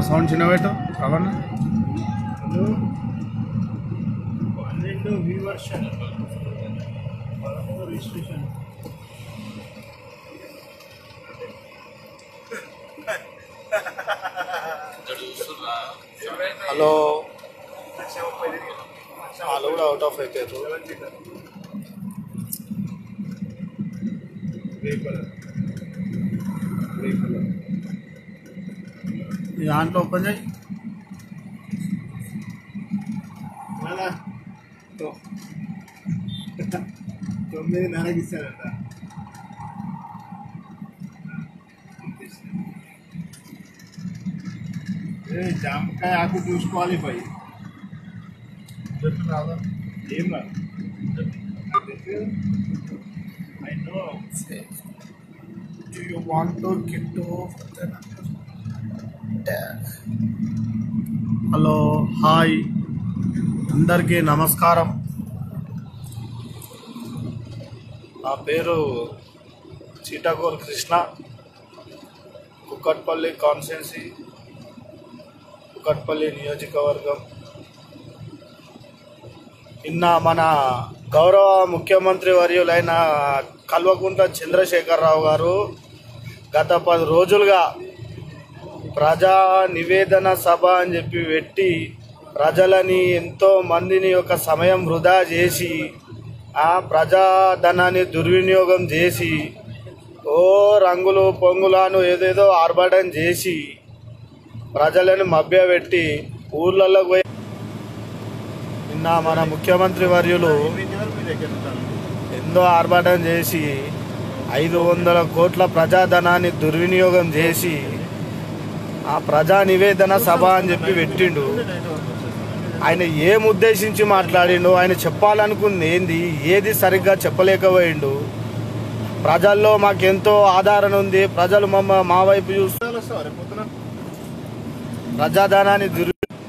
Sound చిన్న పెట్టు రవణ పన్నెండు వి వర్షన్ పదమూడు రిజిస్ట్రేషన్ హలో వాళ్ళు కూడా అవుట్ ఆఫ్ అయితే ఈ దాంట్లో ఓపెన్ చేయి మళ్ళా తొమ్మిది నెలకి ఇస్తారంట ఏ, జామకాయ ఆకు చూసుకోవాలి పై రాదా ఏం రా I know Do you want to get to hello hi అందరికీ నమస్కారం నా పేరు చీటగోల్ కృష్ణ కుక్కట్పల్లి కాన్స్టిట్యున్సీ కుక్కట్పల్లి నియోజకవర్గం నిన్న మన గౌరవ ముఖ్యమంత్రి వర్యులైన కల్వకుంట్ల చంద్రశేఖరరావు గారు గత పది రోజులుగా ప్రజా నివేదన సభ అని చెప్పి పెట్టి ప్రజలని ఎంతో మందిని ఒక సమయం వృధా చేసి ఆ ప్రజాధనాన్ని దుర్వినియోగం చేసి ఓ రంగులు పొంగులాను ఏదేదో ఆర్భాటం చేసి ప్రజలను మభ్యపెట్టి ఊర్లలో పోయి నిన్న మన ముఖ్యమంత్రి వర్యులు ఎనిమిది వరకు మీ దగ్గర ఉంటాను ఎంతో ఆర్భాటం చేసి ఐదు వందల కోట్ల ప్రజాధనాన్ని దుర్వినియోగం చేసి ఆ ప్రజా నివేదన సభ అని చెప్పి పెట్టిండు ఆయన ఏం ఉద్దేశించి మాట్లాడిండు ఆయన చెప్పాలనుకుంది ఏంది ఏది సరిగ్గా చెప్పలేకపోయిండు ప్రజల్లో మాకెంతో ఆదరణ ఉంది ప్రజలు మమ్మ మా వైపు చూస్తూ వస్తావా రేపు పొద్దున ప్రజాధనాన్ని దుర్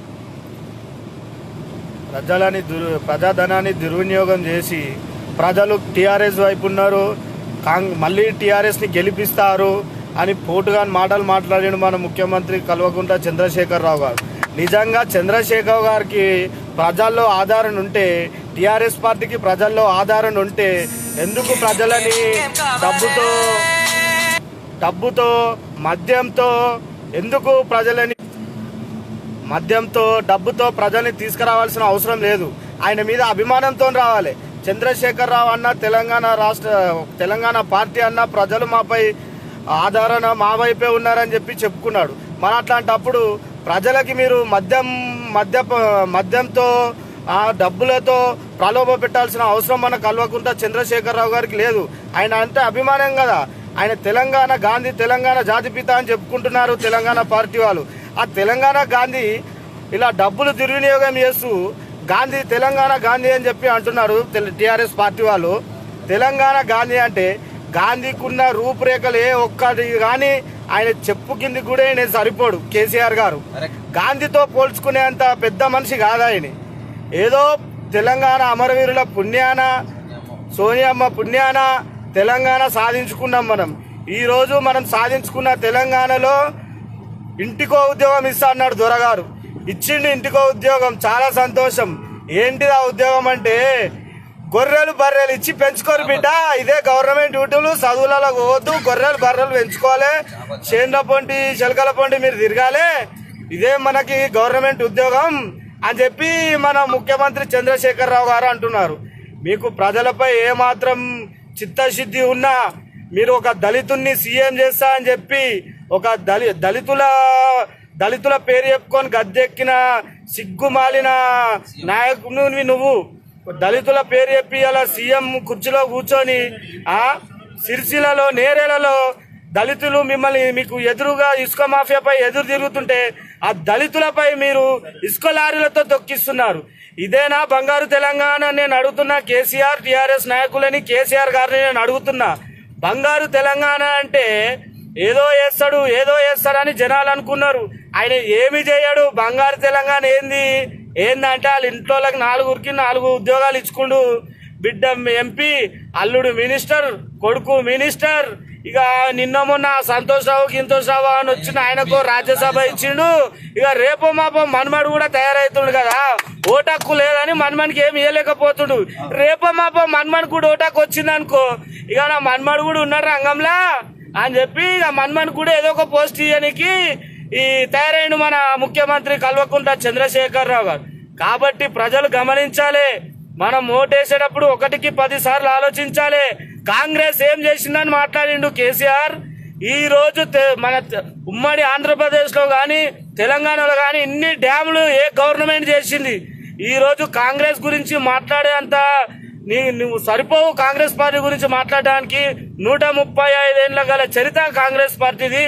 ప్రజలని దుర్ ప్రజాధనాన్ని దుర్వినియోగం చేసి ప్రజలు టీఆర్ఎస్ వైపు ఉన్నారు కాంగ్ మళ్ళీ టీఆర్ఎస్ని గెలిపిస్తారు అని పోటుగా మాటలు మాట్లాడిన మన ముఖ్యమంత్రి కల్వకుంట్ల చంద్రశేఖరరావు గారు నిజంగా చంద్రశేఖర్ గారికి ప్రజల్లో ఆదరణ ఉంటే టీఆర్ఎస్ పార్టీకి ప్రజల్లో ఆదరణ ఉంటే ఎందుకు ప్రజలని డబ్బుతో డబ్బుతో మద్యంతో ఎందుకు ప్రజలని మద్యంతో డబ్బుతో ప్రజల్ని తీసుకురావాల్సిన అవసరం లేదు ఆయన మీద అభిమానంతో రావాలి చంద్రశేఖర్ రావు అన్న తెలంగాణ రాష్ట్ర తెలంగాణ పార్టీ అన్న ప్రజలు మాపై ఆదరణ మా వైపే ఉన్నారని చెప్పి చెప్పుకున్నాడు మరి అట్లాంటప్పుడు ప్రజలకి మీరు మద్యం మద్య మద్యంతో ఆ డబ్బులతో ప్రలోభ పెట్టాల్సిన అవసరం మన కల్వకుంట చంద్రశేఖరరావు గారికి లేదు ఆయన అంటే అభిమానం కదా ఆయన తెలంగాణ గాంధీ తెలంగాణ జాతిపిత అని చెప్పుకుంటున్నారు తెలంగాణ పార్టీ వాళ్ళు ఆ తెలంగాణ గాంధీ ఇలా డబ్బులు దుర్వినియోగం చేస్తూ గాంధీ తెలంగాణ గాంధీ అని చెప్పి అంటున్నారు టిఆర్ఎస్ పార్టీ వాళ్ళు తెలంగాణ గాంధీ అంటే గాంధీకున్న రూపురేఖలు ఏ ఒక్కటి కానీ ఆయన చెప్పు కింది కూడా నేను సరిపోడు కేసీఆర్ గారు గాంధీతో పోల్చుకునేంత పెద్ద మనిషి కాదు ఆయన ఏదో తెలంగాణ అమరవీరుల పుణ్యాన సోనియమ్మ పుణ్యాన తెలంగాణ సాధించుకున్నాం మనం ఈ రోజు మనం సాధించుకున్న తెలంగాణలో ఇంటికో ఉద్యోగం ఇస్తా అన్నాడు దొరగారు ఇచ్చిండు ఇంటికో ఉద్యోగం చాలా సంతోషం ఏంటిది ఆ ఉద్యోగం అంటే గొర్రెలు బర్రెలు ఇచ్చి పెంచుకోరు బిడ్డ ఇదే గవర్నమెంట్ డ్యూటీలు చదువులలో పోవద్దు గొర్రెలు బర్రెలు పెంచుకోవాలి చేండ్ల పొంటి చిలకల పొంటి మీరు తిరగాలి ఇదే మనకి గవర్నమెంట్ ఉద్యోగం అని చెప్పి మన ముఖ్యమంత్రి చంద్రశేఖరరావు గారు అంటున్నారు మీకు ప్రజలపై ఏమాత్రం చిత్తశుద్ధి ఉన్నా మీరు ఒక దళితుణ్ణి సీఎం చేస్తా అని చెప్పి ఒక దళి దళితుల దళితుల పేరు చెప్పుకొని గద్దెక్కిన సిగ్గుమాలిన నాయకుని నువ్వు దళితుల పేరు చెప్పి అలా సీఎం కుర్చీలో కూర్చొని ఆ సిరిసిలలో నేరేలలో దళితులు మిమ్మల్ని మీకు ఎదురుగా ఇసుక మాఫియాపై ఎదురు తిరుగుతుంటే ఆ దళితులపై మీరు ఇసుక లారీలతో తొక్కిస్తున్నారు ఇదేనా బంగారు తెలంగాణ అని నేను అడుగుతున్నా కేసీఆర్ టిఆర్ఎస్ నాయకులని కేసీఆర్ గారిని నేను అడుగుతున్నా బంగారు తెలంగాణ అంటే ఏదో చేస్తాడు ఏదో చేస్తాడని జనాలు అనుకున్నారు ఆయన ఏమి చేయడు బంగారు తెలంగాణ ఏంది ఏందంటే వాళ్ళ ఇంట్లోకి నాలుగురికి నాలుగు ఉద్యోగాలు ఇచ్చుకుండు బిడ్డ ఎంపీ అల్లుడు మినిస్టర్ కొడుకు మినిస్టర్ ఇక నిన్న మొన్న సంతోష్ రావు గింతోష్ రావు అని వచ్చిన ఆయనకు రాజ్యసభ ఇచ్చిండు ఇక రేపు మాపో మన్మడు కూడా తయారవుతుండు కదా ఓటక్కు లేదని మన్మడికి ఏమి ఇవ్వలేకపోతుండు రేపు మాపో మన్మడు కూడా ఓటాకు వచ్చింది అనుకో ఇక నా మన్మడు కూడా ఉన్నాడు రంగంలా అని చెప్పి ఇక మన్మన్ కూడా ఏదో ఒక పోస్ట్ ఇయ్యనికి ఈ తయారైన మన ముఖ్యమంత్రి కల్వకుంట్ల చంద్రశేఖర్ రావు గారు కాబట్టి ప్రజలు గమనించాలి మనం ఓటేసేటప్పుడు ఒకటికి పది సార్లు ఆలోచించాలి కాంగ్రెస్ ఏం చేసిందని మాట్లాడిండు కేసీఆర్ ఈ రోజు తె- మన తె- ఉమ్మడి ఆంధ్రప్రదేశ్ లో గాని తెలంగాణలో గాని ఇన్ని డ్యాములు ఏ గవర్నమెంట్ చేసింది ఈ రోజు కాంగ్రెస్ గురించి మాట్లాడేంత నీ నువ్వు సరిపోవు కాంగ్రెస్ పార్టీ గురించి మాట్లాడడానికి నూట ముప్పై ఐదేళ్ల గల చరిత్ర కాంగ్రెస్ పార్టీది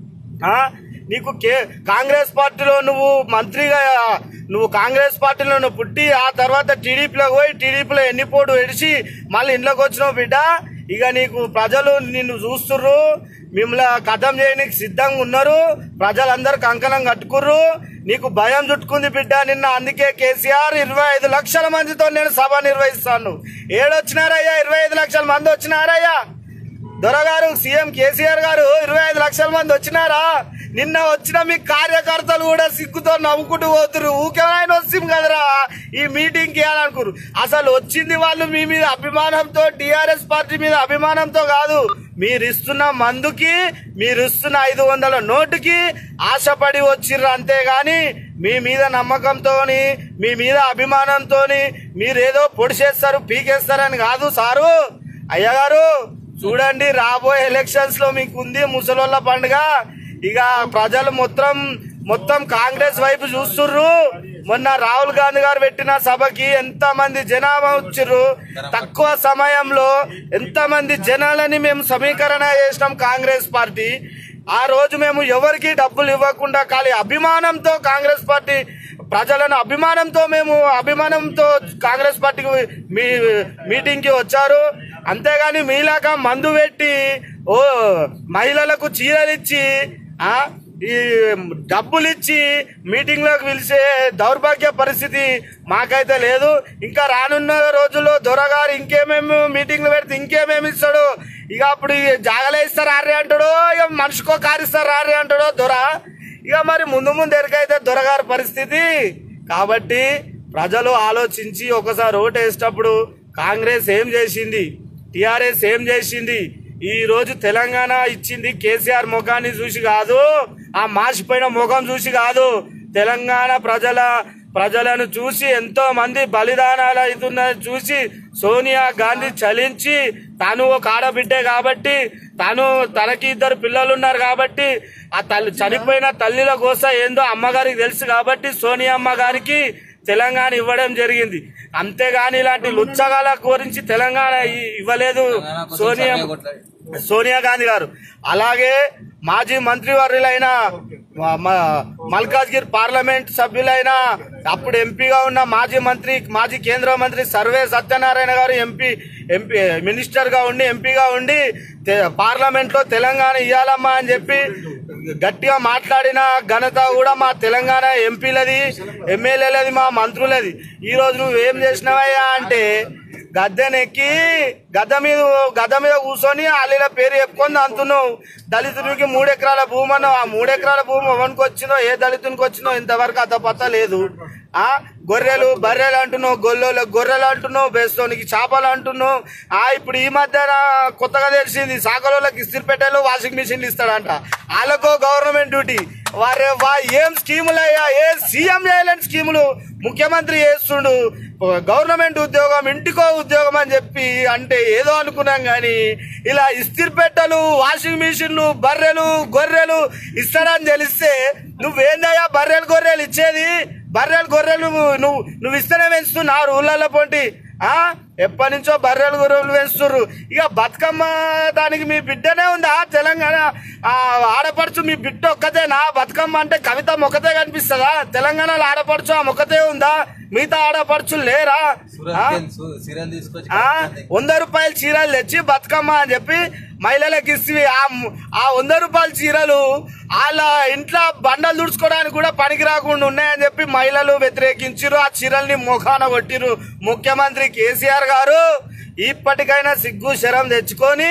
ఆ? నీకు కే కాంగ్రెస్ పార్టీలో నువ్వు మంత్రిగా నువ్వు కాంగ్రెస్ పార్టీలో నువ్వు పుట్టి ఆ తర్వాత టీడీపీలో పోయి టీడీపీలో ఎన్నిపోటు ఎడిచి మళ్ళీ ఇంట్లోకి వచ్చినావు బిడ్డ ఇక నీకు ప్రజలు నిన్ను చూస్తుర్రు మిమ్మల్ని కథం చేయడానికి సిద్ధంగా ఉన్నారు ప్రజలందరూ కంకణం కట్టుకుర్రు నీకు భయం చుట్టుకుంది బిడ్డ నిన్న అందుకే కేసీఆర్ ఇరవై ఐదు లక్షల మందితో నేను సభ నిర్వహిస్తాను ఏడొచ్చినారయ్యా ఇరవై ఐదు లక్షల మంది వచ్చినారయ్యా దొరగారు సీఎం కేసీఆర్ గారు ఇరవై ఐదు లక్షల మంది వచ్చినారా నిన్న వచ్చిన మీ కార్యకర్తలు కూడా సిగ్గుతో నవ్వుకుంటూ పోతురు ఊకేమైనా వస్తుంది కదరా ఈ మీటింగ్ కి అని అనుకురు అసలు వచ్చింది వాళ్ళు మీ మీద అభిమానంతో టిఆర్ఎస్ పార్టీ మీద అభిమానంతో కాదు మీరు ఇస్తున్న మందుకి మీరు ఇస్తున్న ఐదు వందల నోటుకి ఆశపడి వచ్చిర్రు అంతేగాని మీ మీద నమ్మకంతోని మీ మీద అభిమానంతోని మీరేదో పొడిచేస్తారు పీకేస్తారని కాదు సారు అయ్యగారు చూడండి రాబోయే ఎలక్షన్స్ లో మీకు ఉంది ముసలోళ్ళ పండుగ ఇక ప్రజలు మొత్తం మొత్తం కాంగ్రెస్ వైపు చూస్తుర్రు మొన్న రాహుల్ గాంధీ గారు పెట్టిన సభకి ఎంత మంది జనాభా వచ్చిర్రు తక్కువ సమయంలో ఎంత మంది జనాలని మేము సమీకరణ చేసినాం కాంగ్రెస్ పార్టీ ఆ రోజు మేము ఎవరికి డబ్బులు ఇవ్వకుండా ఖాళీ అభిమానంతో కాంగ్రెస్ పార్టీ ప్రజలను అభిమానంతో మేము అభిమానంతో కాంగ్రెస్ పార్టీకి మీ మీటింగ్ కి వచ్చారు అంతేగాని మీలాగా మందు పెట్టి ఓ మహిళలకు చీరలు ఇచ్చి ఆ ఈ డబ్బులు ఇచ్చి మీటింగ్ లోకి పిలిచే దౌర్భాగ్య పరిస్థితి మాకైతే లేదు ఇంకా రానున్న రోజుల్లో దొరగారు ఇంకేమేమి మీటింగ్లు పెడితే ఇంకేమేమి ఇస్తాడు ఇక అప్పుడు ఈ జాగలే ఇస్తారు ఆర్రే అంటాడో ఇక మనిషికో కారు ఇస్తారు ఆర్రే అంటాడో దొర ఇక మరి ముందు ముందు ఎరకైతే దొరగారి పరిస్థితి కాబట్టి ప్రజలు ఆలోచించి ఒకసారి ఓటు వేసేటప్పుడు కాంగ్రెస్ ఏం చేసింది టిఆర్ఎస్ ఏం చేసింది ఈ రోజు తెలంగాణ ఇచ్చింది కేసీఆర్ ముఖాన్ని చూసి కాదు ఆ మాసిపోయిన ముఖం చూసి కాదు తెలంగాణ ప్రజల ప్రజలను చూసి ఎంతో మంది బలిదానాలు అవుతున్నది చూసి సోనియా గాంధీ చలించి తాను ఒక ఆడబిడ్డే కాబట్టి తను తనకి ఇద్దరు పిల్లలు ఉన్నారు కాబట్టి ఆ తల్లి చనిపోయిన తల్లిల గోస ఏందో అమ్మగారికి తెలుసు కాబట్టి సోనియా అమ్మ గారికి తెలంగాణ ఇవ్వడం జరిగింది అంతేగాని ఇలాంటి లుచ్చగాల గురించి తెలంగాణ ఇ- ఇవ్వలేదు సోనియా సోనియా గాంధీ గారు అలాగే మాజీ మంత్రివర్యులైన మ- మ- మల్కాజ్గిరి పార్లమెంట్ సభ్యులైన అప్పుడు ఎంపీగా ఉన్న మాజీ మంత్రి మాజీ కేంద్ర మంత్రి సర్వే సత్యనారాయణ గారు ఎంపీ ఎంపీ మినిస్టర్ గా ఉండి ఎంపీగా ఉండి తె- పార్లమెంట్ లో తెలంగాణ ఇయ్యాలమ్మా అని చెప్పి గట్టిగా మాట్లాడిన ఘనత కూడా మా తెలంగాణ ఎంపీలది ఎమ్మెల్యేలది మా మంత్రులది ఈ రోజు నువ్వు ఏం చేసినావయ్యా అంటే గద్దెనెక్కి గద్ద మీద గద్ద మీద కూర్చొని వాళ్ళ పేరు చెప్పుకొని అంటున్నావు దళితునికి మూడు ఎకరాల భూమి అన్నావు ఆ మూడు ఎకరాల భూమి ఎవరికి వచ్చిందో ఏ దళితునికి వచ్చిందో ఇంతవరకు అత పత్త లేదు ఆ గొర్రెలు బర్రెలు అంటున్నావు గొల్లోలు గొర్రెలు అంటున్నావు బేస్తోనికి చేపలు అంటున్నావు ఆ ఇప్పుడు ఈ మధ్యన కొత్తగా తెలిసింది సాగలోళ్ళకి ఇస్త్రీ పెట్టాలో వాషింగ్ మిషన్లు ఇస్తాడంట వాళ్ళకో గవర్నమెంట్ డ్యూటీ వారే వా ఏం స్కీములు అయ్యా ఏ సీఎం చేయలేని స్కీములు ముఖ్యమంత్రి చేస్తుండు గవర్నమెంట్ ఉద్యోగం ఇంటికో ఉద్యోగం అని చెప్పి అంటే ఏదో అనుకున్నాం కానీ ఇలా ఇస్త్రీ పెట్టెలు వాషింగ్ మిషన్లు బర్రెలు గొర్రెలు ఇస్తాడని తెలిస్తే నువ్వేందయ్యా బర్రెలు గొర్రెలు ఇచ్చేది బర్రెలు గొర్రెలు నువ్వు నువ్వు ఇస్తేనే పెంచుతున్నావు ఊళ్ళల్లో పొంటి ఆ ఎప్పటి నుంచో బర్రెలు గొర్రెలు పెంచుతుర్రు ఇక బతుకమ్మ దానికి మీ బిడ్డనే ఉందా తెలంగాణ ఆ ఆడపడుచు మీ బిడ్డ ఒక్కతేనా బతుకమ్మ అంటే కవిత ఒక్కతే కనిపిస్తుందా తెలంగాణలో ఆడపడుచు ఆ ఒక్కతే ఉందా మిగతా ఆడపడుచులు లేరా ఆ? సీరియల్ తీసుకొచ్చి ఆ వంద రూపాయల చీరలు తెచ్చి బతుకమ్మ అని చెప్పి మహిళలకు ఇస్తే ఆ ము- ఆ వంద రూపాయల చీరలు వాళ్ళ ఇంట్లో బండలు తుడుచుకోవడానికి కూడా పనికి రాకుండా ఉన్నాయని చెప్పి మహిళలు వ్యతిరేకించారు ఆ చీరల్ని ముఖాన కొట్టిరు ముఖ్యమంత్రి కేసీఆర్ గారు ఇప్పటికైనా సిగ్గు శరం తెచ్చుకొని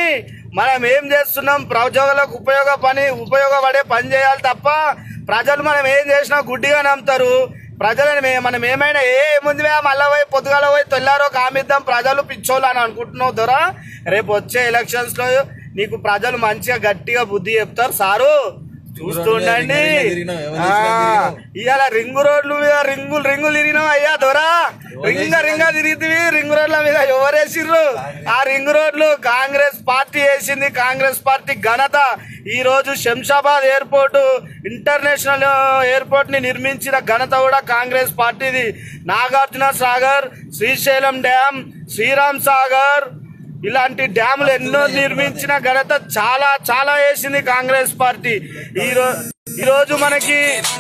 మనం ఏం చేస్తున్నాం ప్రజలకు ఉపయోగ పని ఉపయోగపడే పని చేయాలి తప్ప ప్రజలు మనం ఏం చేసినా గుడ్డిగా నమ్ముతారు ప్రజలను మే- మనం ఏమైనా ఏ ముందు మళ్ళీ పోయి పొద్దుగాల పోయి తెల్లారో కామిద్దాం ప్రజలు పిచ్చోళ్ళు అని అనుకుంటున్నావు దొరా రేపు వచ్చే ఎలక్షన్స్ లో నీకు ప్రజలు మంచిగా గట్టిగా బుద్ధి చెప్తారు సారు చూస్తుండండి రింగ రింగ తిరిగినాం, ఎవరు చేసినా తిరిగినాం. ఇవాళ రింగు రోడ్ల మీద రింగులు రింగులు తిరిగినాం అయ్యా దొరా రింగ రింగ తిరిగితివి రింగు రోడ్ల మీద ఎవరేసిర్రు ఆ రింగు రోడ్లు కాంగ్రెస్ పార్టీ వేసింది కాంగ్రెస్ పార్టీ ఘనత ఈ రోజు శంషాబాద్ ఎయిర్పోర్ట్ ఇంటర్నేషనల్ ఎయిర్పోర్ట్ ని నిర్మించిన ఘనత కూడా కాంగ్రెస్ పార్టీది నాగార్జున సాగర్ శ్రీశైలం డ్యామ్ శ్రీరామ్ సాగర్ ఇలాంటి డ్యాములు ఎన్నో నిర్మించిన ఘనత చాలా చాలా వేసింది కాంగ్రెస్ పార్టీ ఈ రో- ఈ రోజు మనకి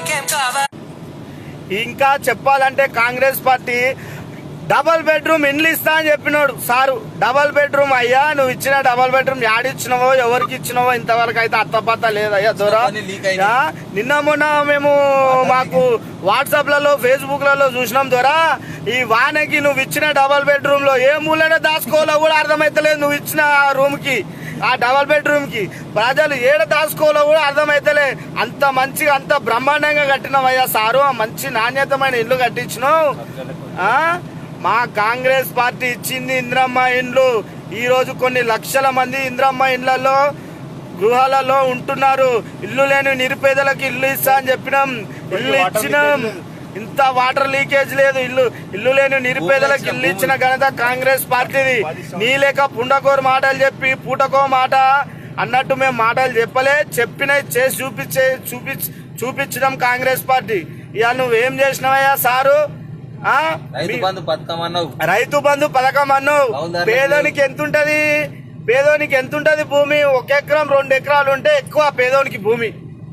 ఇంకా చెప్పాలంటే కాంగ్రెస్ పార్టీ డబల్ బెడ్రూమ్ ఇండ్లు ఇస్తా అని చెప్పినాడు సారు డబల్ బెడ్రూమ్ అయ్యా నువ్వు ఇచ్చిన డబల్ బెడ్రూమ్ యాడిచ్చినవో ఎవరికి ఇచ్చినవో ఇంతవరకు అయితే అత్తపత్త లేదయ్యా దొరా అవన్నీ leak అయినాయి. ఆ, నిన్న మొన్న మేము మాకు వాట్సాప్ లలో ఫేస్బుక్ లలో చూసినాం ద్వారా ఈ వానకి నువ్వు ఇచ్చిన డబల్ బెడ్రూమ్ లో ఏ మూలనే దాచుకోవాలో కూడా అర్థమైతలేదు నువ్వు ఇచ్చిన రూమ్ కి ఆ డబల్ బెడ్రూమ్ కి ప్రజలు ఏడ దాచుకోవాలో కూడా అర్థమైతలే అంత మంచిగా అంత బ్రహ్మాండంగా కట్టినవయ్యా సారు ఆ మంచి నాణ్యతమైన ఇల్లు కట్టించినావు ఆ? మా కాంగ్రెస్ పార్టీ ఇచ్చింది ఇంద్రమ్మ ఇండ్లు ఈ రోజు కొన్ని లక్షల మంది ఇంద్రమ్మ ఇండ్లలో గృహాలలో ఉంటున్నారు ఇల్లు లేని నిరుపేదలకు ఇల్లు ఇస్తా అని చెప్పినాం ఇల్లు ఇచ్చినాం ఇంత వాటర్ లీకేజ్ లేదు ఇల్లు ఇల్లు లేని నిరుపేదలకు ఇల్లు ఇచ్చిన ఘనత కాంగ్రెస్ పార్టీది నీ లేక పుండకోరు మాటలు చెప్పి పూటకో మాట అన్నట్టు మేము మాటలు చెప్పలే చెప్పినవి చేసి చూపించే చూపించ చూపించడం కాంగ్రెస్ పార్టీ ఇవాళ నువ్వేం చేసినావయ్యా సారు ఆ? రైతు మీ- బంధు పథకం అన్నావు రైతు బంధు పథకం అన్నావు అవును, దాంట్లో పేదోనికి ఎంత ఉంటది పేదోనికి ఎంత ఉంటది భూమి ఒక ఎకరం రెండు ఎకరాలు ఉంటే ఎక్కువ పేదోనికి భూమి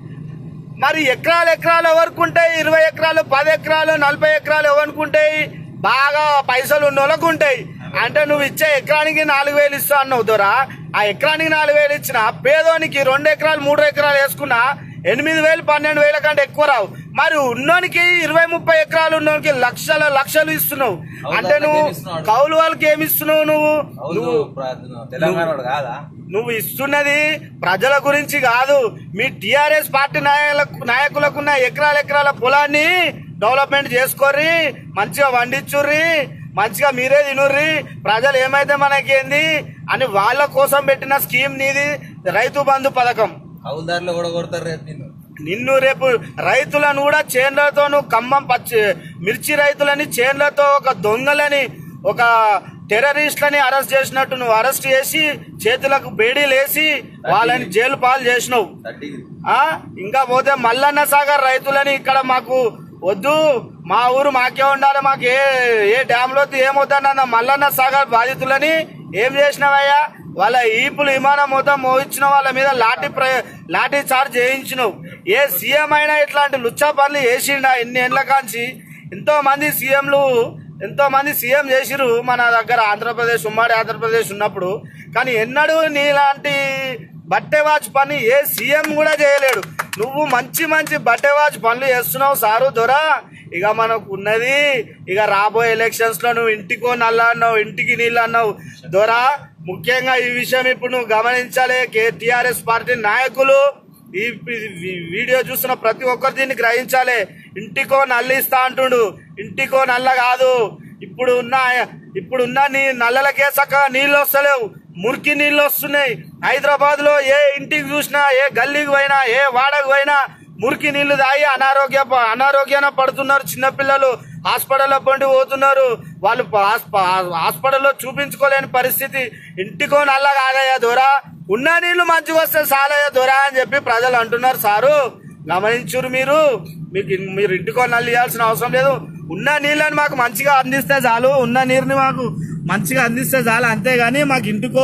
మరి ఎకరాలు ఎకరాలు ఎవరికి ఉంటాయి ఇరవై ఎకరాలు పది ఎకరాలు నలభై ఎకరాలు ఎవరికి ఉంటాయి బాగా పైసలు ఉన్న వాళ్ళకు ఉంటాయి అంటే నువ్వు ఇచ్చే ఎకరానికి నాలుగు వేలు ఇస్తా అన్నావు దొరా ఆ ఎకరానికి నాలుగు వేలు ఇచ్చిన పేదోనికి రెండు ఎకరాలు మూడు ఎకరాలు వేసుకున్నా ఎనిమిది వేలు పన్నెండు వేల కంటే ఎక్కువ రావు మరి ఉన్నోనికి ఇరవై ముప్పై ఎకరాలు ఉన్నోనికి లక్షల లక్షలు ఇస్తున్నావు అవును, అంటే నువ్వు ఏమి ఇస్తున్నాడు? కౌలు వాళ్ళకి ఏమి ఇస్తున్నావు నువ్వు అవును నువ్వు ప్ర- తెలంగాణ వాడు కాదా నువ్వు ఇస్తున్నది ప్రజల గురించి కాదు మీ టిఆర్ఎస్ పార్టీ నాయకులకు నాయకులకున్న ఎకరాల ఎకరాల పొలాన్ని డెవలప్మెంట్ చేసుకోర్రి మంచిగా వండించుర్రి మంచిగా మీరే తినుర్రి ప్రజలు ఏమైతే మనకేంది అని వాళ్ళ కోసం పెట్టిన స్కీమ్ నీది రైతు బంధు పథకం కౌలుదారులు కూడా కొడతారు రేపు నిన్ను నిన్ను రేపు రైతులను కూడా చేన్లతోను ఖమ్మం పచ్చి మిర్చి రైతులని చేన్లతో ఒక దొంగలని ఒక టెర్రరిస్ట్లని అరెస్ట్ చేసినట్టు నువ్వు అరెస్ట్ చేసి చేతులకు బేడీలేసి వాళ్ళని జైలు పాలు చేసినావు థర్టీ ఆ ఇంకా పోతే మల్లన్న సాగర్ రైతులని ఇక్కడ మాకు వద్దు మా ఊరు మాకే ఉండాలి మాకు ఏ ఏ డ్యామ్ లో ఏమవుతానన్న మల్లన్న సాగర్ బాధితులని ఏం చేసినావయ్యా వాళ్ళ ఈపులు విమానం మొత్తం మోయించిన వాళ్ళ మీద లాఠీ ప్ర లాఠీ చార్జ్ చేయించినావు ఏ సీఎం అయినా ఇట్లాంటి లుచ్చా పనులు చేసిండా ఎన్ని ఏళ్ళ కాంచి ఎంతో మంది సీఎంలు ఎంతో మంది సీఎం చేసిరు మన దగ్గర ఆంధ్రప్రదేశ్ ఉమ్మడి ఆంధ్రప్రదేశ్ ఉన్నప్పుడు కానీ ఎన్నడూ నీలాంటి బట్టే వాచ్ పని ఏ సీఎం కూడా చేయలేడు నువ్వు మంచి మంచి బట్టే వాచ్ పనులు చేస్తున్నావు సారు దొరా ఇక మనకు ఉన్నది ఇక రాబోయే ఎలక్షన్స్ లో నువ్వు ఇంటికో నల్ల అన్నావు ఇంటికి నీళ్ళు అన్నావు దొరా ముఖ్యంగా ఈ విషయం ఇప్పుడు నువ్వు గమనించాలి టిఆర్ఎస్ పార్టీ నాయకులు ఈ ఈ వీడియో చూస్తున్న ప్రతి ఒక్కరు దీన్ని గ్రహించాలి ఇంటికో నల్ల ఇస్తా అంటుండు ఇంటికో నల్ల కాదు ఇప్పుడు ఉన్న ఇప్పుడు ఉన్న నీ నల్లలకే చక్కగా నీళ్ళు వస్తలేవు మురికి నీళ్ళు వస్తున్నాయి హైదరాబాద్ లో ఏ ఇంటికి చూసినా ఏ గల్లీకి పోయినా ఏ వాడకు పోయినా మురికి నీళ్లు తాగి అనారోగ్య అనారోగ్యాన పడుతున్నారు చిన్నపిల్లలు హాస్పిటల్లో పండి పోతున్నారు వాళ్ళు హాస్ప- హాస్పిటల్లో చూపించుకోలేని పరిస్థితి ఇంటికో నల్ల కాదయ్యా దొరా ఉన్న నీళ్లు మంచిగా వస్తే చాలయ్యా దొరా అని చెప్పి ప్రజలు అంటున్నారు సారు గమనించురు మీరు మీకు ఇన్- మీరు ఇంటికో నల్లు ఇవ్వాల్సిన అవసరం లేదు ఉన్న నీళ్ళని మాకు మంచిగా అందిస్తే చాలు ఉన్న నీరుని మాకు మంచిగా అందిస్తే చాలు అంతేగాని మాకు ఇంటికో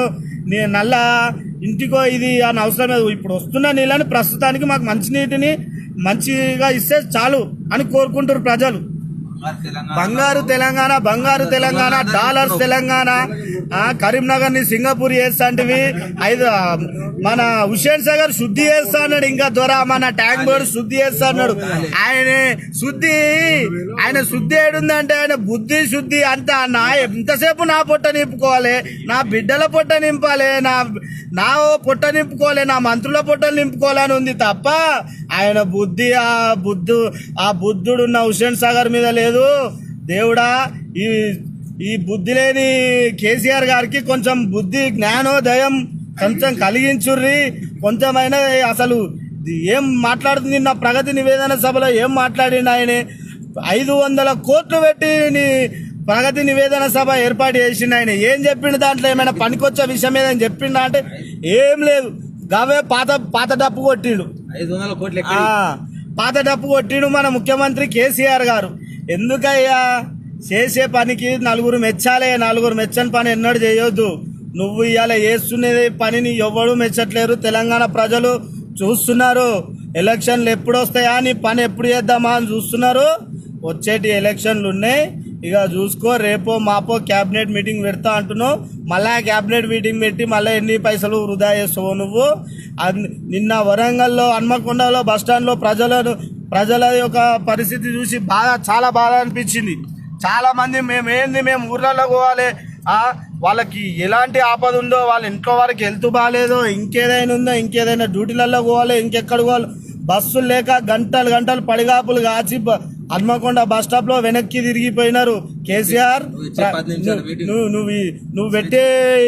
నీ- నల్ల ఇంటికో ఇది అని అవసరం లేదు ఇప్పుడు వస్తున్న నీళ్ళని ప్రస్తుతానికి మాకు మంచి నీటిని మంచిగా ఇస్తే చాలు అని కోరుకుంటారు ప్రజలు మరి తెలంగాణ బంగారు తెలంగాణ బంగారు తెలంగాణ డాలర్స్ తెలంగాణ ఆ కరీంనగర్ ని సింగపూర్ చేస్తాంటివి ఐదు ఆ, మన హుషేన్ సాగర్ శుద్ధి చేస్తా అన్నాడు ఇంకా ద్వారా మన ట్యాంక్ బోర్డు శుద్ధి చేస్తా అన్నాడు ఆయన శుద్ధి ఆయన శుద్ధి ఏడుందంటే ఆయన బుద్ధి శుద్ధి అంతా నా ఎంతసేపు నా పొట్ట నింపుకోవాలి నా బిడ్డల పొట్ట నింపాలి నా నా పొట్ట నింపుకోవాలి నా మంత్రుల పొట్టలు నింపుకోవాలని ఉంది తప్ప ఆయన బుద్ధి ఆ బుద్ధు ఆ బుద్ధుడున్న హుషేన్ సాగర్ మీద లేదు దేవుడా ఈ ఈ బుద్ధి లేని కేసీఆర్ గారికి కొంచెం బుద్ధి జ్ఞానోదయం కొంచెం కలిగించుర్రి కొంచెమైనా అసలు ఇది ఏం మాట్లాడుతుంది నా ప్రగతి నివేదన సభలో ఏం మాట్లాడిండు ఆయన ఐదు వందల కోట్లు పెట్టి నీ ప్రగతి నివేదన సభ ఏర్పాటు చేసిండు ఆయన ఏం చెప్పిండు దాంట్లో ఏమైనా పనికొచ్చే విషయం ఏదని చెప్పిండా అంటే ఏం లేదు గవే పాత పాత డప్పు కొట్టిండు ఐదు వందల కోట్లు ఆ, పాత డప్పు కొట్టిడు మన ముఖ్యమంత్రి కేసీఆర్ గారు ఎందుకయ్యా చేసే పనికి నలుగురు మెచ్చాలే నలుగురు మెచ్చని పని ఎన్నడూ చేయొద్దు నువ్వు ఇవాళ చేస్తున్నది పనిని ఎవడు మెచ్చట్లేరు తెలంగాణ ప్రజలు చూస్తున్నారు ఎలక్షన్లు ఎప్పుడు వస్తాయా నీ పని ఎప్పుడు చేద్దామా అని చూస్తున్నారు వచ్చేటి ఎలక్షన్లు ఉన్నాయి ఇక చూసుకో రేపో మాపో క్యాబినెట్ మీటింగ్ పెడతా అంటున్నావు మళ్ళా క్యాబినెట్ మీటింగ్ పెట్టి మళ్ళీ ఎన్ని పైసలు వృధా చేస్తావు నువ్వు అన్- నిన్న వరంగల్లో హన్మకొండలో బస్ స్టాండ్ లో ప్రజలను ప్రజల యొక్క పరిస్థితి చూసి బాగా చాలా బాధ అనిపించింది చాలా మంది మేము ఏంది మేము ఊర్లలో పోవాలి ఆ వాళ్ళకి ఎలాంటి ఆపద ఉందో వాళ్ళ ఇంట్లో వారికి హెల్త్ బాగాలేదో ఇంకేదైనా ఉందో ఇంకేదైనా డ్యూటీలలో పోవాలి ఇంకెక్కడ పోవాలి బస్సులు లేక గంటలు గంటలు పడిగాపులు కాచి బ- హన్మకొండ బస్ స్టాప్ లో వెనక్కి తిరిగిపోయినారు కేసీఆర్ నువ్వు ఇచ్చే పది నిమిషాల మీటింగ్. నువ్వు నువ్వు ఈ- నువ్వు పెట్టే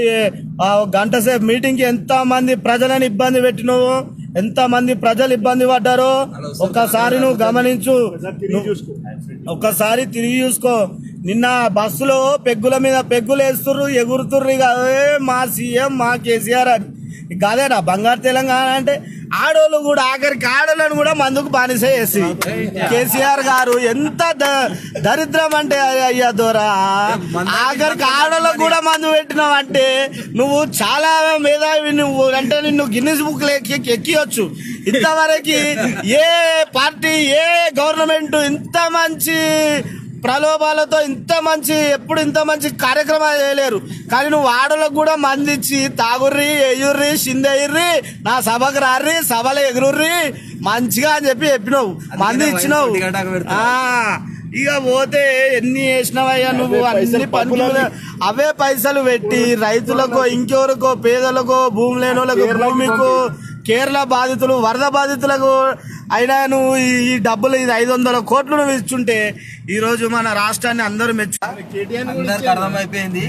ఆ గంట సేపు మీటింగ్ కి ఎంత మంది ప్రజలను ఇబ్బంది పెట్టినావు ఎంత మంది ప్రజలు ఇబ్బంది పడ్డారో ఒక్కసారి నువ్వు గమనించు నువ్వు- ఒక్కసారి తిరిగి చూసుకో నిన్న బస్సులో పెగ్గుల మీద పెగ్గులు వేస్తుర్రు ఎగురుతుర్రు ఇక ఏ మా సీఎం మా కేసీఆర్ అని ఇక అదేనా బంగారు తెలంగాణ అంటే ఆడోళ్ళు కూడా ఆఖరికి ఆడోళ్ళని కూడా మందుకు బానిస చేసి కేసీఆర్ గారు ఎంత ద- దరిద్రం అంటే అయ్యా దొరా ఆఖరికి ఆడోళ్ళకు కూడా మందు పెట్టినావు అంటే నువ్వు చాలా మేధావి నువ్వు అంటే నిన్ను గిన్నిస్ బుక్ ఎక్కి ఎక్కియొచ్చు ఇంతవరకు ఏ పార్టీ ఏ గవర్నమెంట్ ఇంత మంచి ప్రలోభాలతో ఇంత మంచి ఎప్పుడు ఇంత మంచి కార్యక్రమాలు చేయలేరు కానీ నువ్వు ఆడలకు కూడా మంది ఇచ్చి తాగుర్రి ఎయ్యుర్రి సిందెయ్యుర్రి నా సభకు రార్రి సభలో ఎగురుర్రి మంచిగా అని చెప్పి చెప్పినావు మంది ఇచ్చినావు ఒంటి గంటకు పెడతావు. ఆ ఇక పోతే ఎన్ని వేసినావయ్యా నువ్వు అన్ని పనులు అవే పైసలు పెట్టి రైతులకో ఇంకెవరికో పేదలకో భూమి లేని వాళ్ళకు భూమికో కేరళ బాధితులు వరద బాధితులకు అయినా నువ్వు ఈ- ఈ డబ్బులు ఇది ఐదు వందల కోట్లు నువ్వు ఇచ్చుంటే ఈ రోజు మన రాష్ట్రాన్ని అందరూ మెచ్చు అందరికి అర్థమైపోయింది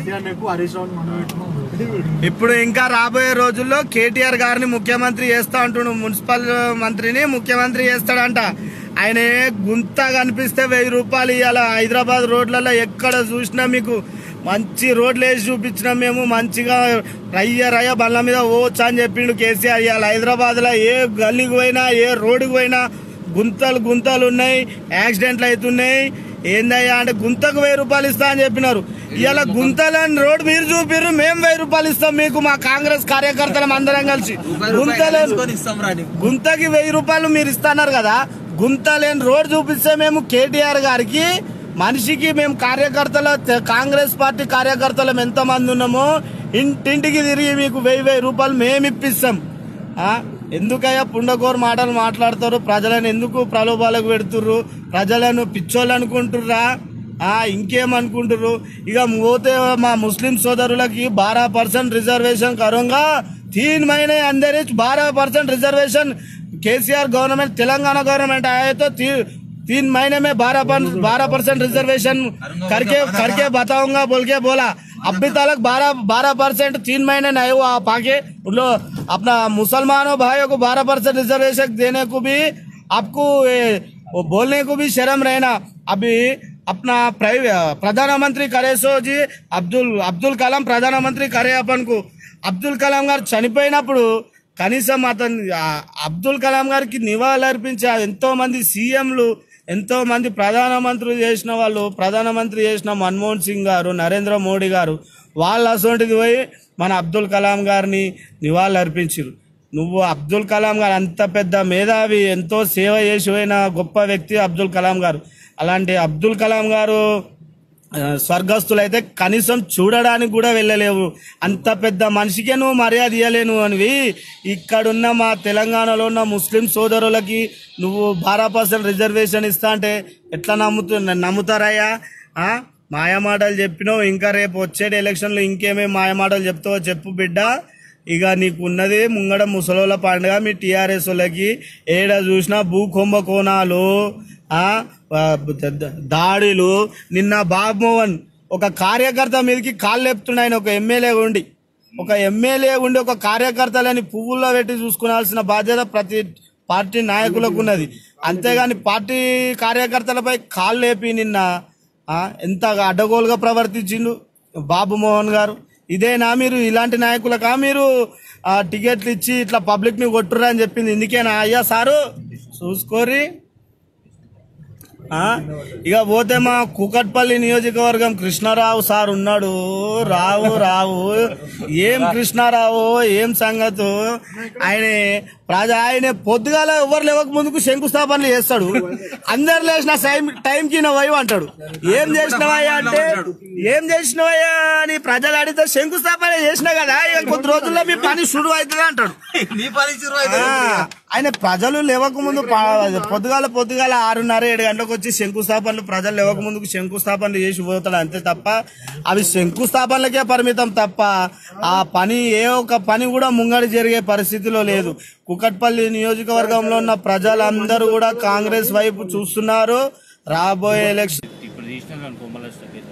ఇప్పుడు ఇంకా రాబోయే రోజుల్లో కేటీఆర్ గారిని ముఖ్యమంత్రి చేస్తా అంటుండు మున్సిపల్ మంత్రిని ముఖ్యమంత్రి చేస్తాడంట ఆయన గుంత కనిపిస్తే వెయ్యి రూపాయలు ఇవాళ హైదరాబాద్ రోడ్లలో ఎక్కడ చూసినా మీకు మంచి రోడ్లు వేసి చూపించినాం మేము మంచిగా రయ్య రయ్య బండ్ల మీద పోవచ్చు అని చెప్పిండు కేసీఆర్ ఇవాళ హైదరాబాద్ లో ఏ గల్లీకి పోయినా ఏ రోడ్డుకి పోయినా గుంతలు గుంతలు ఉన్నాయి యాక్సిడెంట్లు అవుతున్నాయి ఏందయ్యా అంటే గుంతకు వెయ్యి రూపాయలు ఇస్తా అని చెప్పినారు ఇవాళ గుంతలని రోడ్ మీరు చూపిర్రు మేము వెయ్యి రూపాయలు ఇస్తాం మీకు మా కాంగ్రెస్ కార్యకర్తలం అందరం కలిసి రూపాయి రూపాయి గుంతలేని తీసుకొని ఇస్తాం రా నీకు. గుంతకి వెయ్యి రూపాయలు మీరు ఇస్తున్నారు కదా గుంత లేని రోడ్ చూపిస్తే మేము కేటీఆర్ గారికి మనిషికి మేము కార్యకర్తల తె- కాంగ్రెస్ పార్టీ కార్యకర్తలం ఎంత మంది ఉన్నామో ఇంటింటికి తిరిగి మీకు వెయ్యి వెయ్యి రూపాయలు మేము ఇప్పిస్తాం ఆ? ఎందుకయ్యా పుండకోరు మాటలు మాట్లాడతారు ప్రజలను ఎందుకు ప్రలోభాలకు పెడుతుర్రు ప్రజలను పిచ్చోళ్ళు అనుకుంటుర్రా ఆ ఇంకేమనుకుంటుర్రు ఇక పోతే మా ముస్లిం సోదరులకి బారా పర్సెంట్ రిజర్వేషన్ కరంగా तीन महीने अंदर ही बारह percent reservation KCR government Telangana government आए तो ती, तीन महीने में बारह बारह परसेंट रिजर्वेशन करके करके बताऊंगा बोल के बोला अभी तक बारह बारह परसेंट तीन महीने नहीं हुआ आप आके उन लोग अपना मुसलमानों भाइयों को बारह परसेंट रिजर्वेशन देने को भी आपको ए, वो बोलने को भी शर्म रहना अभी अपना प्राइव- प्रधानमंत्री करे सो जी అబ్దుల్ అబ్దుల్ కలాం ప్రధానమంత్రి కరే అప్పన్ కు అబ్దుల్ కలాం గారు చనిపోయినప్పుడు కనీసం అతను ఆ అబ్దుల్ కలాం గారికి నివాళులర్పించే ఎంతో మంది సీఎంలు ఎంతో మంది ప్రధానమంత్రులు చేసిన వాళ్ళు ప్రధానమంత్రి చేసిన మన్మోహన్ సింగ్ గారు నరేంద్ర మోడీ గారు వాళ్ళు అసోంటిది పోయి మన అబ్దుల్ కలాం గారిని నివాళులర్పించారు నువ్వు అబ్దుల్ కలాం గారు అంత పెద్ద మేధావి ఎంతో సేవ చేసి పోయిన గొప్ప వ్యక్తి అబ్దుల్ కలాం గారు అలాంటి అబ్దుల్ కలాం గారు ఆ, స్వర్గస్థులైతే కనీసం చూడడానికి కూడా వెళ్ళలేవు అంత పెద్ద మనిషికే నువ్వు మర్యాద ఇవ్వలేను అనివి ఇక్కడున్న మా తెలంగాణలో ఉన్న ముస్లిం సోదరులకి నువ్వు బారా పర్సెంట్ రిజర్వేషన్ ఇస్తా అంటే ఎట్లా నమ్ముతు నమ్ముతారయ్యా ఆ? మాయమాటలు చెప్పినావు ఇంకా రేపు వచ్చేటి ఎలక్షన్లో ఇంకేమేమి మాయమాటలు చెప్తావో చెప్పు బిడ్డ ఇక నీకు ఉన్నది ముంగడ ముసలోళ్ళ పండుగ మీ టీఆర్ఎస్ వాళ్ళకి ఏడ చూసినా భూ కుంభకోణాలు ఆ, ఆ, ద- ద- దాడులు నిన్న బాబుమోహన్ ఒక కార్యకర్త మీదకి కాళ్ళు లేపుతున్నాయి ఆయన ఒక ఎమ్మెల్యే ఉండి ఒక ఎమ్మెల్యే ఉండి ఒక కార్యకర్తలని పువ్వుల్లో పెట్టి చూసుకోవాల్సిన బాధ్యత ప్రతి పార్టీ నాయకులకు ఉన్నది అంతేగాని పార్టీ కార్యకర్తలపై కాళ్ళు లేపి నిన్న ఆ, ఎంత అడ్డగోలుగా ప్రవర్తించిండు బాబు మోహన్ గారు ఇదేనా మీరు ఇలాంటి నాయకులకా మీరు ఆ, టికెట్లు ఇచ్చి ఇట్లా పబ్లిక్ ని కొట్టుర్రా అని చెప్పింది ఇందుకేనా అయ్యా సారు చూసుకోరి ఆ, ఇక పోతే మా కూకట్పల్లి నియోజకవర్గం కృష్ణారావు సార్ ఉన్నాడు రావు రావు ఏం కృష్ణారావు ఏం సంగతు ఆయన ప్రజా ఆయన పొద్దుగాల ఎవరు లేవక ముందుకు శంకుస్థాపనలు చేస్తాడు అందరు లేచిన టైం టైంకి నువ్వు అంటాడు ఏం చేసినవయ్యా అంటే ఏం చేసినవయ్యా అని ప్రజలు అడిగితే శంకుస్థాపన చేసినా కదా ఇక కొద్ది రోజుల్లో మీ పని షురు అవుతుంది అంటాడు నీ పని చురువు అయితే ఆ, ఆయన ప్రజలు లేవక ముందు ప- పొద్దుగాల పొద్దుగాల ఆరున్నర ఏడు గంటలకు వచ్చి శంకుస్థాపనలు ప్రజలు లేవక ముందుకు శంకుస్థాపనలు చేసి పోతాడు అంతే తప్ప అవి శంకుస్థాపనలకే పరిమితం తప్ప ఆ పని ఏ ఒక్క పని కూడా ముంగడి జరిగే పరిస్థితిలో లేదు కుకట్పల్లి నియోజకవర్గంలో ఉన్న ప్రజలందరూ కూడా కాంగ్రెస్ వైపు చూస్తున్నారు రాబోయే ఎలక్షన్ ఇప్పుడు తీసినా కానీ కొమ్మల స్టక్ అవుతుంది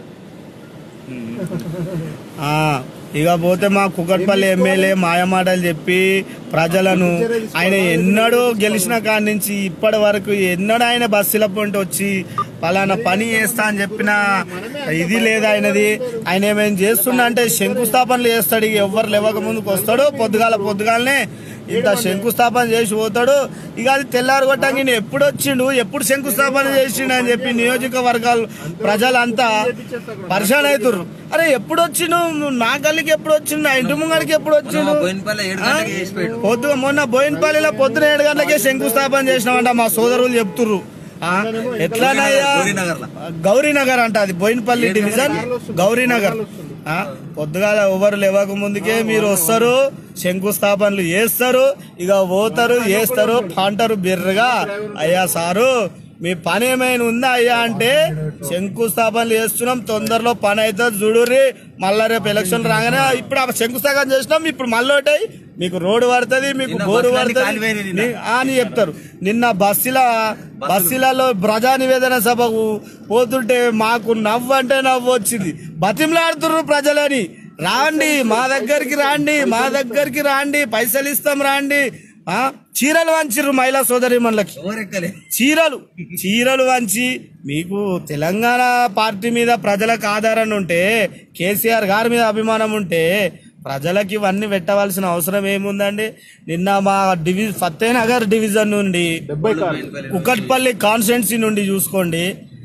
ఆ, ఇక పోతే మా కుకట్పల్లి ఎమ్మెల్యే మాయమాటలు చెప్పి ప్రజలను ఆయన ఎన్నడూ గెలిచిన కాడి నుంచి ఇప్పటి వరకు ఎన్నడూ ఆయన బస్సుల పొంటి వచ్చి పలానా పని చేస్తా అని చెప్పిన ఇది లేదు ఆయనది ఆయన ఏమేం చేస్తున్నా అంటే శంకుస్థాపనలు చేస్తాడు ఇక ఎవ్వరు లేవక ముందుకు వస్తాడు పొద్దుగాల పొద్దుగాలనే ఇంత శంకుస్థాపన చేసి పోతాడు ఇక అది తెల్లారు కొట్టంగా ఈయన ఎప్పుడు వచ్చిండు ఎప్పుడు శంకుస్థాపన చేసిండు అని చెప్పి నియోజకవర్గాలు ప్రజలంతా పరిశాన్ అవుతుర్రు అరే ఎప్పుడు వచ్చిండు నువ్వు నా గల్లికి ఎప్పుడు వచ్చిండు నా ఇంటి ముంగడికి ఎప్పుడు వచ్చిండు బోయినపల్లి ఏడు గంటలకు చేసి పెట్టు పొద్దు మొన్న బోయినపల్లిలో పొద్దున ఏడు గంటలకే శంకుస్థాపన చేసినామంట మా సోదరులు చెప్తుర్రు ఆ, ఎట్లానయ్యా గౌరీనగర్లో. గౌరీనగర్ అంట అది బోయినపల్లి డివిజన్ గౌరీనగర్ ఆ, పొద్దుగాల ఎవరు లేవక ముందుకే మీరు వస్తారు శంకుస్థాపనలు చేస్తారు ఇక పోతారు చేస్తారు పంటరు బిర్రగా అయ్యా సారు మీ పని ఏమైనా ఉందా అయ్యా అంటే శంకుస్థాపనలు చేస్తున్నాం తొందరలో పని అయితే చూడుర్రి మళ్ళా రేపు ఎలక్షన్ రాగానే ఇప్పుడు ఆ శంకుస్థాపన చేసినాం ఇప్పుడు మళ్ళీ ఒకటి మీకు రోడ్డు పడుతుంది మీకు నిన్న బోరు బస్సులన్నీ పడుతుంది కాలిపోయినాయి నిన్న. ని- ఆ అని చెప్తారు నిన్న బస్సుల బస్సులలో ప్రజా నివేదన సభకు పోతుంటే మాకు నవ్వు అంటే నవ్వు వచ్చింది బతిమలాడుతున్నారు ప్రజలని రాండి మా దగ్గరికి రాండి మా దగ్గరికి రాండి పైసలు ఇస్తాం రాండి ఆ చీరలు వంచిర్రు మహిళా సోదరి మనలకి ఎవరెక్కలే చీరలు చీరలు వంచి మీకు తెలంగాణ పార్టీ మీద ప్రజలకు ఆధారణ ఉంటే కేసీఆర్ గారి మీద అభిమానం ఉంటే ప్రజలకి ఇవన్నీ పెట్టవలసిన అవసరం ఏముందండి నిన్న మా డివి ఫతేనగర్ డివిజన్ నుండి కుకట్పల్లి కాన్స్టిట్యున్సీ నుండి చూసుకోండి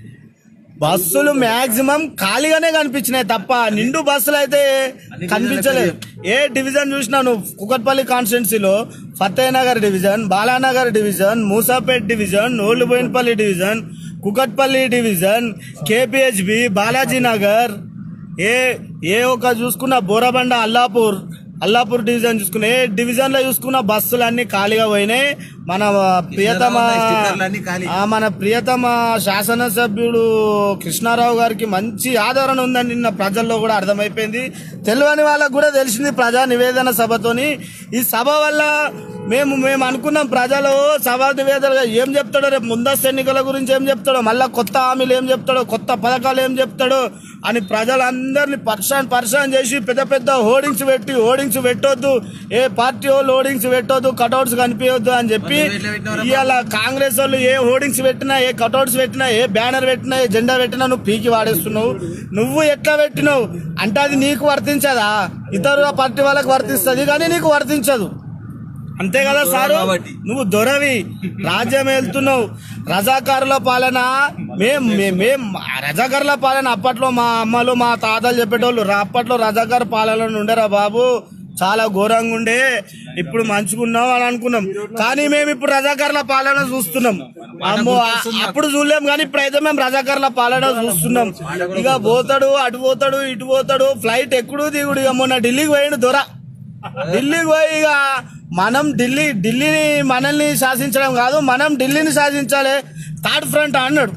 బస్సులు మాక్సిమం ఖాళీగానే కనిపించినాయి తప్ప నిండు బస్సులు అయితే కనిపించలేదు ఏ డివిజన్ చూసినా నువ్వు కుకట్పల్లి కాన్స్టిట్యున్సీలో Fatehnagar division Balanagar division Moosapet division old Boinpally division Kukatpally division KPHB Balaji Nagar ఏ ఏ ఒక చూసుకున్న బోరబండ అల్లాపూర్ అల్లాపూర్ డివిజన్ చూసుకున్న ఏ డివిజన్ లో చూసుకున్న బస్సులు అన్ని ఖాళీగా పోయినాయి మన ప్రియతమ ఉన్నాయి, స్టిక్కర్లన్నీ ఖాళీ. ఆ మన ప్రియతమ శాసనసభ్యుడు కృష్ణారావు గారికి మంచి ఆదరణ ఉందని నిన్న ప్రజల్లో కూడా అర్థమైపోయింది తెలియని వాళ్ళకు కూడా తెలిసింది ప్రజా నివేదన సభతోని ఈ సభ వల్ల మేము మేము అనుకున్నాం ప్రజలు సభ నివేదనగా ఏం చెప్తాడో రేపు ముందస్తు ఎన్నికల గురించి ఏం చెప్తాడో మళ్ళా కొత్త హామీలు ఏం చెప్తాడో కొత్త పథకాలు ఏం చెప్తాడో అని ప్రజలందరినీ పర్షాన్ పర్షాన్ చేసి పెద్ద పెద్ద హోర్డింగ్స్ పెట్టి హోర్డింగ్స్ పెట్టొద్దు ఏ పార్టీ వాళ్ళు హోర్డింగ్స్ పెట్టొద్దు కటౌట్స్ కనిపించొద్దు అని చెప్పి మరి ఎట్లా పెట్టినావురా ఇవాళ కాంగ్రెస్ వాళ్ళు ఏ హోర్డింగ్స్ పెట్టినా ఏ కటౌట్స్ పెట్టినా ఏ బ్యానర్ పెట్టినా ఏ జెండా పెట్టినా నువ్వు పీకి వాడేస్తున్నావు నువ్వు ఎట్లా పెట్టినావు అంటే అది నీకు వర్తించదా ఇతరుల పార్టీ వాళ్ళకి వర్తిస్తుంది కానీ నీకు వర్తించదు అంతే కదా సారు కాబట్టి. నువ్వు దొరవి రాజ్యం వెళ్తున్నావు రజాకారుల పాలన మేం మేం- మేం రజాకారుల పాలన అప్పట్లో మా అమ్మలు మా తాతలు చెప్పేటోళ్ళు రా- అప్పట్లో రజాకారు పాలన ఉండరా బాబు చాలా ఘోరంగా ఉండే ఇప్పుడు మంచుకున్నాం అని అనుకున్నాం కానీ మేము ఇప్పుడు రజాకర్ల పాలన చూస్తున్నాం అమ్మో ఆ- అప్పుడు చూడలేం కానీ ఇప్పుడైతే మేము రజాకర్ల పాలన చూస్తున్నాం ఇక పోతాడు అటు పోతాడు ఇటు పోతాడు ఫ్లైట్ ఎక్కుడు దిగుడు ఇక మొన్న ఢిల్లీకి పోయిండు దొర ఢిల్లీకి పోయి ఇక మనం ఢిల్లీ ఢిల్లీని మనల్ని శాసించడం కాదు మనం ఢిల్లీని శాసించాలి థర్డ్ ఫ్రంట్ అన్నాడు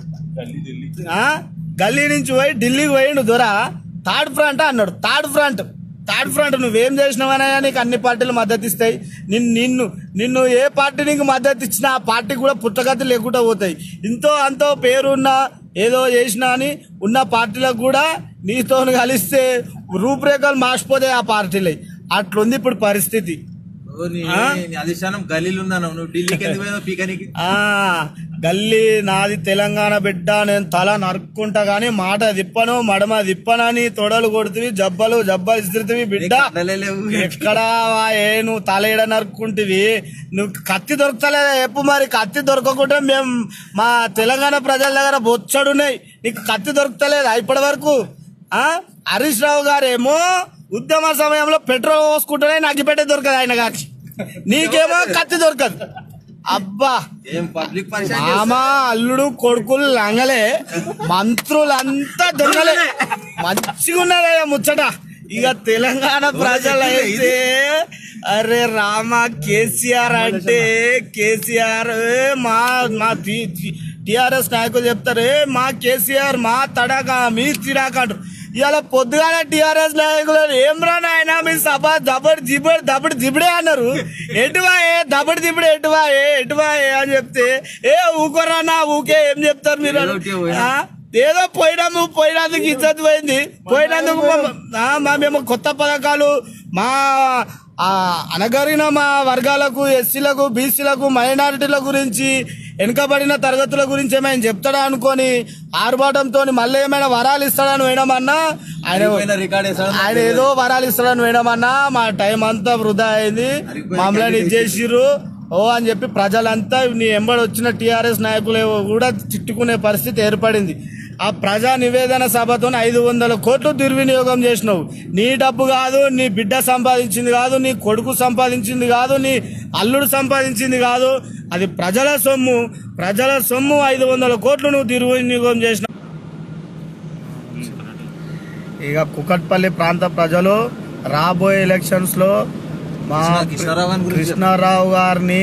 ఆ? గల్లీ నుంచి పోయి ఢిల్లీకి పోయిండు దొర థర్డ్ ఫ్రంట్ అన్నాడు థర్డ్ ఫ్రంట్ థర్డ్ ఫ్రంట్ నువ్వేం చేసినావనయ్యా నీకు అన్ని పార్టీలు మద్దతు ఇస్తాయి నిన్ను నిన్ను నిన్ను ఏ పార్టీ నీకు మద్దతు ఇచ్చినా ఆ పార్టీ కూడా పుట్టగతి లేకుండా పోతాయి ఇంతో అంతో పేరున్నా ఏదో చేసినా అని ఉన్న పార్టీలకు కూడా నీతో కలిస్తే రూపురేఖలు మార్చిపోతాయి ఆ పార్టీలు అట్లుంది ఇప్పుడు పరిస్థితి ఓ నీ- ఆ? నీ అధిష్టానం గలీలు ఉన్నాను నువ్వు ఢిల్లీకి ఎందుకు పోయినావు పీకనికి ఆ గల్లీ నాది తెలంగాణ బిడ్డ నేను తల నరుక్కుంటా గానీ మాట తిప్పను మడమ తిప్పనని తొడలు కొడుతుంది జబ్బలు జబ్బలు ఇస్తుతివి బిడ్డ లేవు ఎక్కడా వా ఏ నువ్వు తల ఏడ నరుక్కుంటివి నువ్వు కత్తి దొరకలేదా ఎప్పు మరి కత్తి దొరకకుండా మేము మా తెలంగాణ ప్రజల దగ్గర బొచ్చడున్నాయి నీకు కత్తి దొరకలేదా ఇప్పటి వరకు ఆ హరీష్ రావు గారేమో ఉద్యమ సమయంలో పెట్రోల్ పోసుకుంటేనే నగ్గిపెట్టే దొరకదు ఆయన గారికి నీకేమో కత్తి దొరకదు అబ్బా ఏం పబ్లిక్ పరిచయం మామ అల్లుడు కొడుకులు లంగలే మంత్రులంతా దొంగలే మంచిగా ఉన్నదయ్యా ముచ్చట ఇక తెలంగాణ ప్రజలైతే అరే రామ కేసీఆర్ అంటే కేసీఆర్ ఏ మా మా టిఆర్ఎస్ నాయకులు చెప్తారు ఏ మా కేసీఆర్ మా తడాక మీ తిడాక అంటారు ఇవాళ పొద్దుగానే టిఆర్ఎస్ నాయకులు ఏం రా నాయన మీ సభ దబడి దిబడి దబడి దిబడే అన్నారు ఎటువా ఏ దబడి దిబడి ఎటువా ఏ ఎటువా ఏ అని చెప్తే ఏ ఊకోరా నా ఊకే ఏం చెప్తారు మీరు ఏదో ఒకటి పోయినా. ఆ? ఏదో పోయినాము పోయినందుకు ఇజ్జత్ పోయింది పోయినందుకు మా- ఆ, మా మేము కొత్త పథకాలు మా ఆ, అనగరిన మా వర్గాలకు ఎస్సీలకు బీసీలకు మైనారిటీల గురించి వెనుకబడిన తరగతుల గురించి ఏమైనా చెప్తాడా అనుకొని ఆర్భాటంతో మళ్ళీ ఏమైనా వరాలు ఇస్తాడని వేయడమన్నా ఆయన రికార్డ్ వేసాడు ఆయన ఏదో వరాలు ఇస్తాడని వేయడమన్నా మా టైం అంతా వృధా అయింది మమ్మల్ని ఇచ్చేసిర్రు ఓ అని చెప్పి ప్రజలంతా నీ ఎంబడి వచ్చిన టీఆర్ఎస్ నాయకులు కూడా తిట్టుకునే పరిస్థితి ఏర్పడింది ఆ ప్రజా నివేదన సభతో ఐదు వందల కోట్లు దుర్వినియోగం చేసినావు నీ డబ్బు కాదు నీ బిడ్డ సంపాదించింది కాదు నీ కొడుకు సంపాదించింది కాదు నీ అల్లుడు సంపాదించింది కాదు అది ప్రజల సొమ్ము ప్రజల సొమ్ము ఐదు వందల కోట్లు నువ్వు దుర్వినియోగం చేసినావు ఇక కుకట్పల్లి ప్రాంత ప్రజలు రాబోయే ఎలక్షన్స్ లో మా కృష్ణ- కృష్ణారావు గారి గురించి కృష్ణారావు గారిని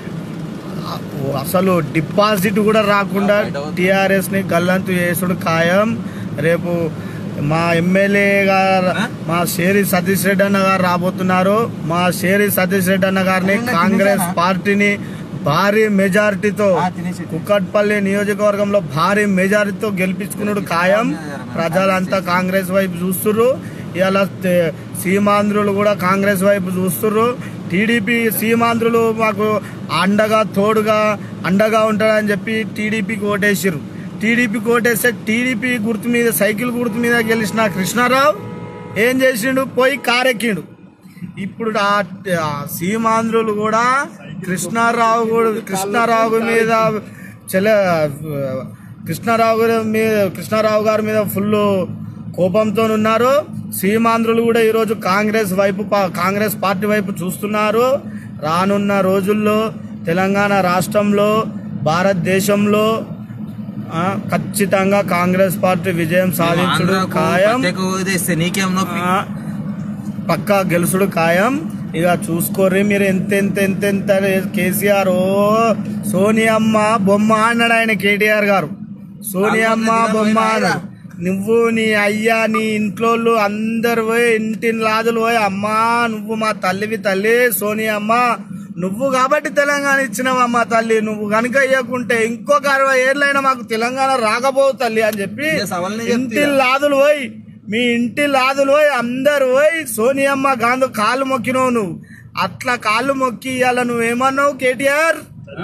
అసలు డిపాజిట్ కూడా రాకుండా టిఆర్ఎస్ ని గల్లంతు చేసుడు ఖాయం రేపు మా ఎమ్మెల్యే గారు మా షేరి సతీష్ రెడ్డి అన్న గారు రాబోతున్నారు మా షేరి సతీష్ రెడ్డి అన్న గారిని కాంగ్రెస్ పార్టీని భారీ మెజారిటీతో కుక్కట్పల్లి నియోజకవర్గంలో భారీ మెజారిటీతో గెలిపించుకున్నాడు ఖాయం ప్రజలంతా కాంగ్రెస్ వైపు చూస్తుర్రు ఇలా సీమాంధ్రులు కూడా కాంగ్రెస్ వైపు చూస్తుర్రు టీడీపీ సీమాంధ్రులు మాకు అండగా తోడుగా అండగా ఉంటాడని చెప్పి టీడీపీకి ఓటేసిర్రు టీడీపీకి ఓటేస్తే టీడీపీ గుర్తు మీద సైకిల్ గుర్తు మీద గెలిచిన కృష్ణారావు ఏం చేసిండు పోయి కారెక్కిండు ఇప్పుడు ఆ ఆ సీమాంధ్రులు కూడా కృష్ణారావు కూడా కృష్ణారావు మీద చెల కృష్ణారావు గారి మీద కృష్ణారావు గారి మీద ఫుల్ కోపంతో ఉన్నారు సీమాంధ్రులు కూడా ఈరోజు కాంగ్రెస్ వైపు పా- కాంగ్రెస్ పార్టీ వైపు చూస్తున్నారు రానున్న రోజుల్లో తెలంగాణ రాష్ట్రంలో భారతదేశంలో ఆ, ఖచ్చితంగా కాంగ్రెస్ పార్టీ విజయం సాధించడం ఆంధ్రాకు ఖాయం ప్రత్యేక హోదా ఇస్తే నీకేం నొప్పి ఆ, పక్కా గెలుసుడు ఖాయం ఇక చూసుకోర్రి మీరు ఎంత ఎంత ఎంత ఎంత కేసీఆర్ ఓ సోనియమ్మ బొమ్మ అన్నాడు ఆయన కేటీఆర్ గారు సోనియమ్మ బొమ్మ అన్నాడు నువ్వు నీ అయ్యా నీ ఇంట్లో అందరు పోయి ఇంటిని లాదులు పోయి అమ్మా నువ్వు మా తల్లివి తల్లి సోనియమ్మ నువ్వు కాబట్టి తెలంగాణ ఇచ్చినావమ్మ తల్లి నువ్వు కనుక ఇవ్వకుంటే ఇంకొక అరవై ఏళ్ళైనా మాకు తెలంగాణ రాకపోవు తల్లి అని చెప్పి ఇదే సవాల్ని చెప్తే ఇంటి లాదులు పోయి మీ ఇంటి లాదులు పోయి అందరు పోయి సోనియమ్మ గాంధీ కాళ్ళు మొక్కినావు నువ్వు అట్లా కాళ్ళు మొక్కి ఇవాళ నువ్వేమన్నావు కేటీఆర్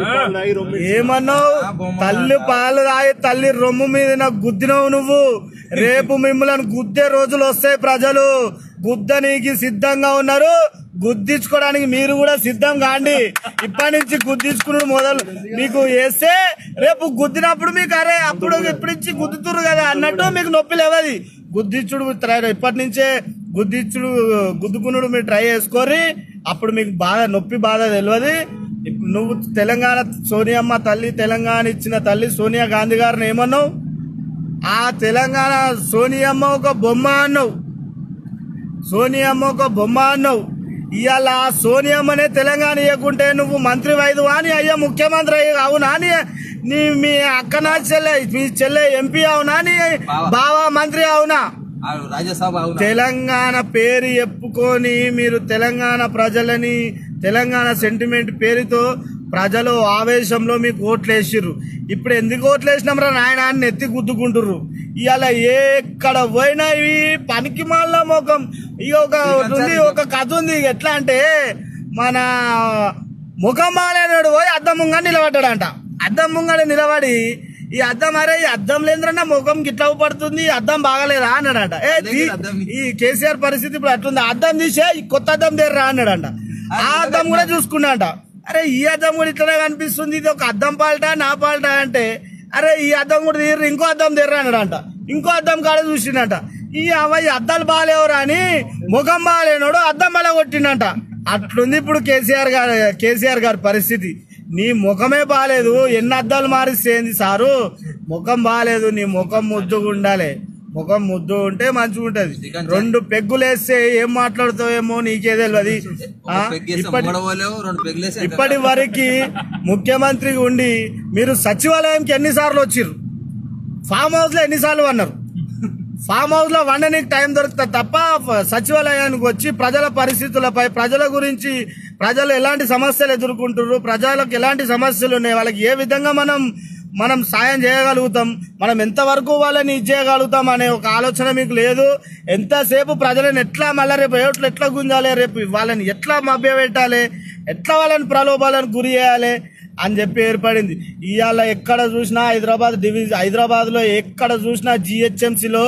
ఏమన్నావు తల్లి పాలు తాగి తల్లి రొమ్ము మీద నాకు గుద్దినావు నువ్వు రేపు మిమ్మల్ని గుద్దే రోజులు వస్తాయి ప్రజలు గుద్దనీకి సిద్ధంగా ఉన్నారు గుద్దించుకోవడానికి మీరు కూడా సిద్ధం కాండి ఇప్పటి నుంచి గుద్దించుకున్నాడు మొదలు మీకు వేస్తే రేపు గుద్దినప్పుడు మీకు అరే అప్పుడు ఇప్పటి నుంచి గుద్దుతురు కదా అన్నట్టు మీకు నొప్పి లేవది గుద్దించుడు త్ర- ఇప్పటి నుంచే గుద్దిచ్చుడు గుద్దుకునుడు మీరు ట్రై చేసుకోరి అప్పుడు మీకు బాధ నొప్పి బాధ తెలియదు ఇప్పుడు నువ్వు తెలంగాణ సోనియమ్మ తల్లి తెలంగాణ ఇచ్చిన తల్లి సోనియా గాంధీ గారిని ఏమన్నావు ఆ తెలంగాణ సోనియమ్మ ఒక బొమ్మ అన్నావు సోనియమ్మ ఒక బొమ్మ అన్నావు ఇవాళ ఆ సోనియమ్మనే తెలంగాణ ఇవ్వకుంటే నువ్వు మంత్రి వైదు అని అయ్యా ముఖ్యమంత్రి అయ్యి అవునా అని నీ మీ అక్క నా చెల్లె మీ చెల్లె ఎంపీ అవునా నీ బావా మంత్రి అవునా ఆ రాజ్యసభ అవునా? తెలంగాణ పేరు చెప్పుకొని మీరు తెలంగాణ ప్రజలని తెలంగాణ సెంటిమెంట్ పేరుతో ప్రజలు ఆవేశంలో మీకు ఓట్లు వేసిర్రు ఇప్పుడు ఎందుకు ఓట్లు వేసినాం రా నాయన అని ఎత్తి గుద్దుకుంటుర్రు ఇవాళ ఎక్కడ పోయినా ఇవి పనికి మాల ముఖం ఇక ఒక ఉంది ఒక కథ ఉంది ఇక ఎట్లా అంటే మన ముఖం మాలేనాడు పోయి అద్దం ముంగ నిలబడ్డాడంట అద్దం ముంగడ నిలబడి ఈ అద్దం అరే ఈ అద్దం లేదురన్నా ముఖం గిట్లా పడుతుంది ఈ అద్దం బాగలేదా అన్నాడట ఏ తీ- అద్దం ఈ కేసీఆర్ పరిస్థితి ఇప్పుడు అట్లుంది ఆ అద్దం తీసే ఈ కొత్త అద్దం దేర్రా అన్నాడంట ఆ అద్దం కూడా చూసుకున్నాడంట అరే ఈ అద్దం కూడా ఇట్లనే కనిపిస్తుంది ఇది ఒక అద్దం పాల్టా నా పాల్టా అంటే అరే ఈ అద్దం కూడా తీర్రు ఇంకో అద్దం తీర్రా అన్నాడంట ఇంకో అద్దం కాడ చూసిండంట ఈ అవ్వ ఈ అద్దాలు బాగాలేవురా అని ముఖం బాగాలేనోడు అద్దం బల కొట్టిండంట అట్లుంది ఇప్పుడు కేసీఆర్ గారు కేసీఆర్ గారి పరిస్థితి నీ ముఖమే బాగాలేదు ఎన్ని అద్దాలు మారిస్తే ఏంది సారు ముఖం బాగాలేదు నీ ముఖం ముద్దుగా ఉండాలి ముఖం ముద్దు ఉంటే మంచిగా ఉంటది రెండు పెగ్గులు వేస్తే ఏం మాట్లాడుతావేమో నీకే తెలియదు ఒక ఆ, పెగ్గేసి ఇప్పటి మూడవలేవు, రెండు పెగ్గులేసి ఇప్పటి వరకు ముఖ్యమంత్రిగా ఉండి మీరు సచివాలయంకి ఎన్నిసార్లు వచ్చిర్రు ఫామ్ హౌస్ లో ఎన్నిసార్లు అన్నారు ఫామ్ హౌస్ లో వండడానికి టైం దొరుకుతుంది తప్ప ఫ- సచివాలయానికి వచ్చి ప్రజల పరిస్థితులపై ప్రజల గురించి ప్రజలు ఎలాంటి సమస్యలు ఎదుర్కొంటున్నారు ప్రజలకు ఎలాంటి సమస్యలు ఉన్నాయి వాళ్ళకి ఏ విధంగా మనం మనం సాయం చేయగలుగుతాం మనం ఎంతవరకు వాళ్ళని ఇది చేయగలుగుతాం అనే ఒక ఆలోచన మీకు లేదు ఎంతసేపు ప్రజలను ఎట్లా మళ్ళీ రేపు ఓట్లు ఎట్లా గుంజాలి రేపు వాళ్ళని ఎట్లా మభ్యపెట్టాలి ఎట్లా వాళ్ళని ప్రలోభాలను గురి చేయాలి అని చెప్పి ఏర్పడింది ఇవాళ ఎక్కడ చూసినా హైదరాబాద్ డివిజన్ హైదరాబాద్ లో ఎక్కడ చూసినా జిహెచ్ఎంసీలో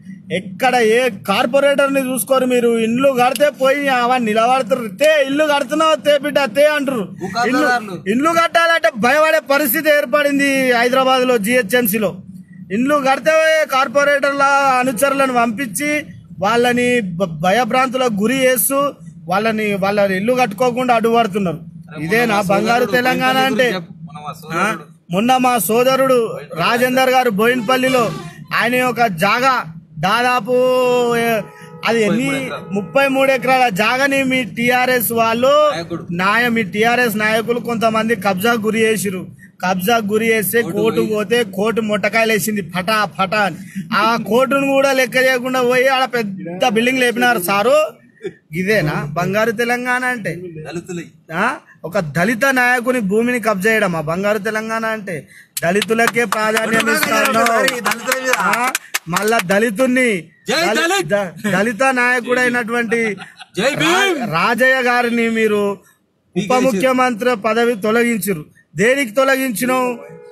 ఎక్కడ ఏ కార్పొరేటర్ ని చూసుకోరు మీరు ఇల్లు కడితే పోయి అవన్నీ నిలబడుతారు తే ఇల్లు కడుతున్నావు తే బిడ్డ తే అంటారు ఇల్లు భూకబ్జాదారులు. ఇల్లు కట్టాలంటే భయపడే పరిస్థితి ఏర్పడింది హైదరాబాద్ లో జిహెచ్ఎంసీలో ఇల్లు కడితే కార్పొరేటర్ల అనుచరులను పంపించి వాళ్ళని బ- భయభ్రాంతులకు గురి చేస్తూ వాళ్ళని వాళ్ళ ఇల్లు కట్టుకోకుండా అడ్డుపడుతున్నారు ఇదేనా బంగారు తెలంగాణ అంటే మన మా ఆ? సోదరుడు మొన్న మా సోదరుడు రాజేందర్ గారు బోయిన్పల్లిలో ఆయన ఒక జాగా దాదాపు ఏ, అది ఎన్ని ముప్పై మూడు ఎకరాల జాగని మీ టిఆర్ఎస్ వాళ్ళు నాయకుడు. నాయ మీ టిఆర్ఎస్ నాయకులు కొంతమంది కబ్జా గురి చేసిరు కబ్జా గురి చేస్తే కోర్టు పోతే కోర్టు మొట్టకాయలు వేసింది ఫటా ఫటా అని ఆ కోర్టును కూడా లెక్క చేయకుండా పోయి ఆడ పెద్ద బిల్డింగ్ లేపినారు సారు ఇదేనా బంగారు తెలంగాణ అంటే దళితులు ఆ? ఒక దళిత నాయకుని భూమిని కబ్జా చేయడం ఆ బంగారు తెలంగాణ అంటే దళితులకే ప్రాధాన్యం ఇస్తాను దళితుల మీద ఆ? మళ్ళా దళితుణ్ణి జై దళి- దళిత్! ద- దళిత నాయకుడైనటువంటి జై భీమ్! రా- రాజయ్య గారిని మీరు ఉప ముఖ్యమంత్రి పదవి తొలగించరు దేనికి తొలగించినావు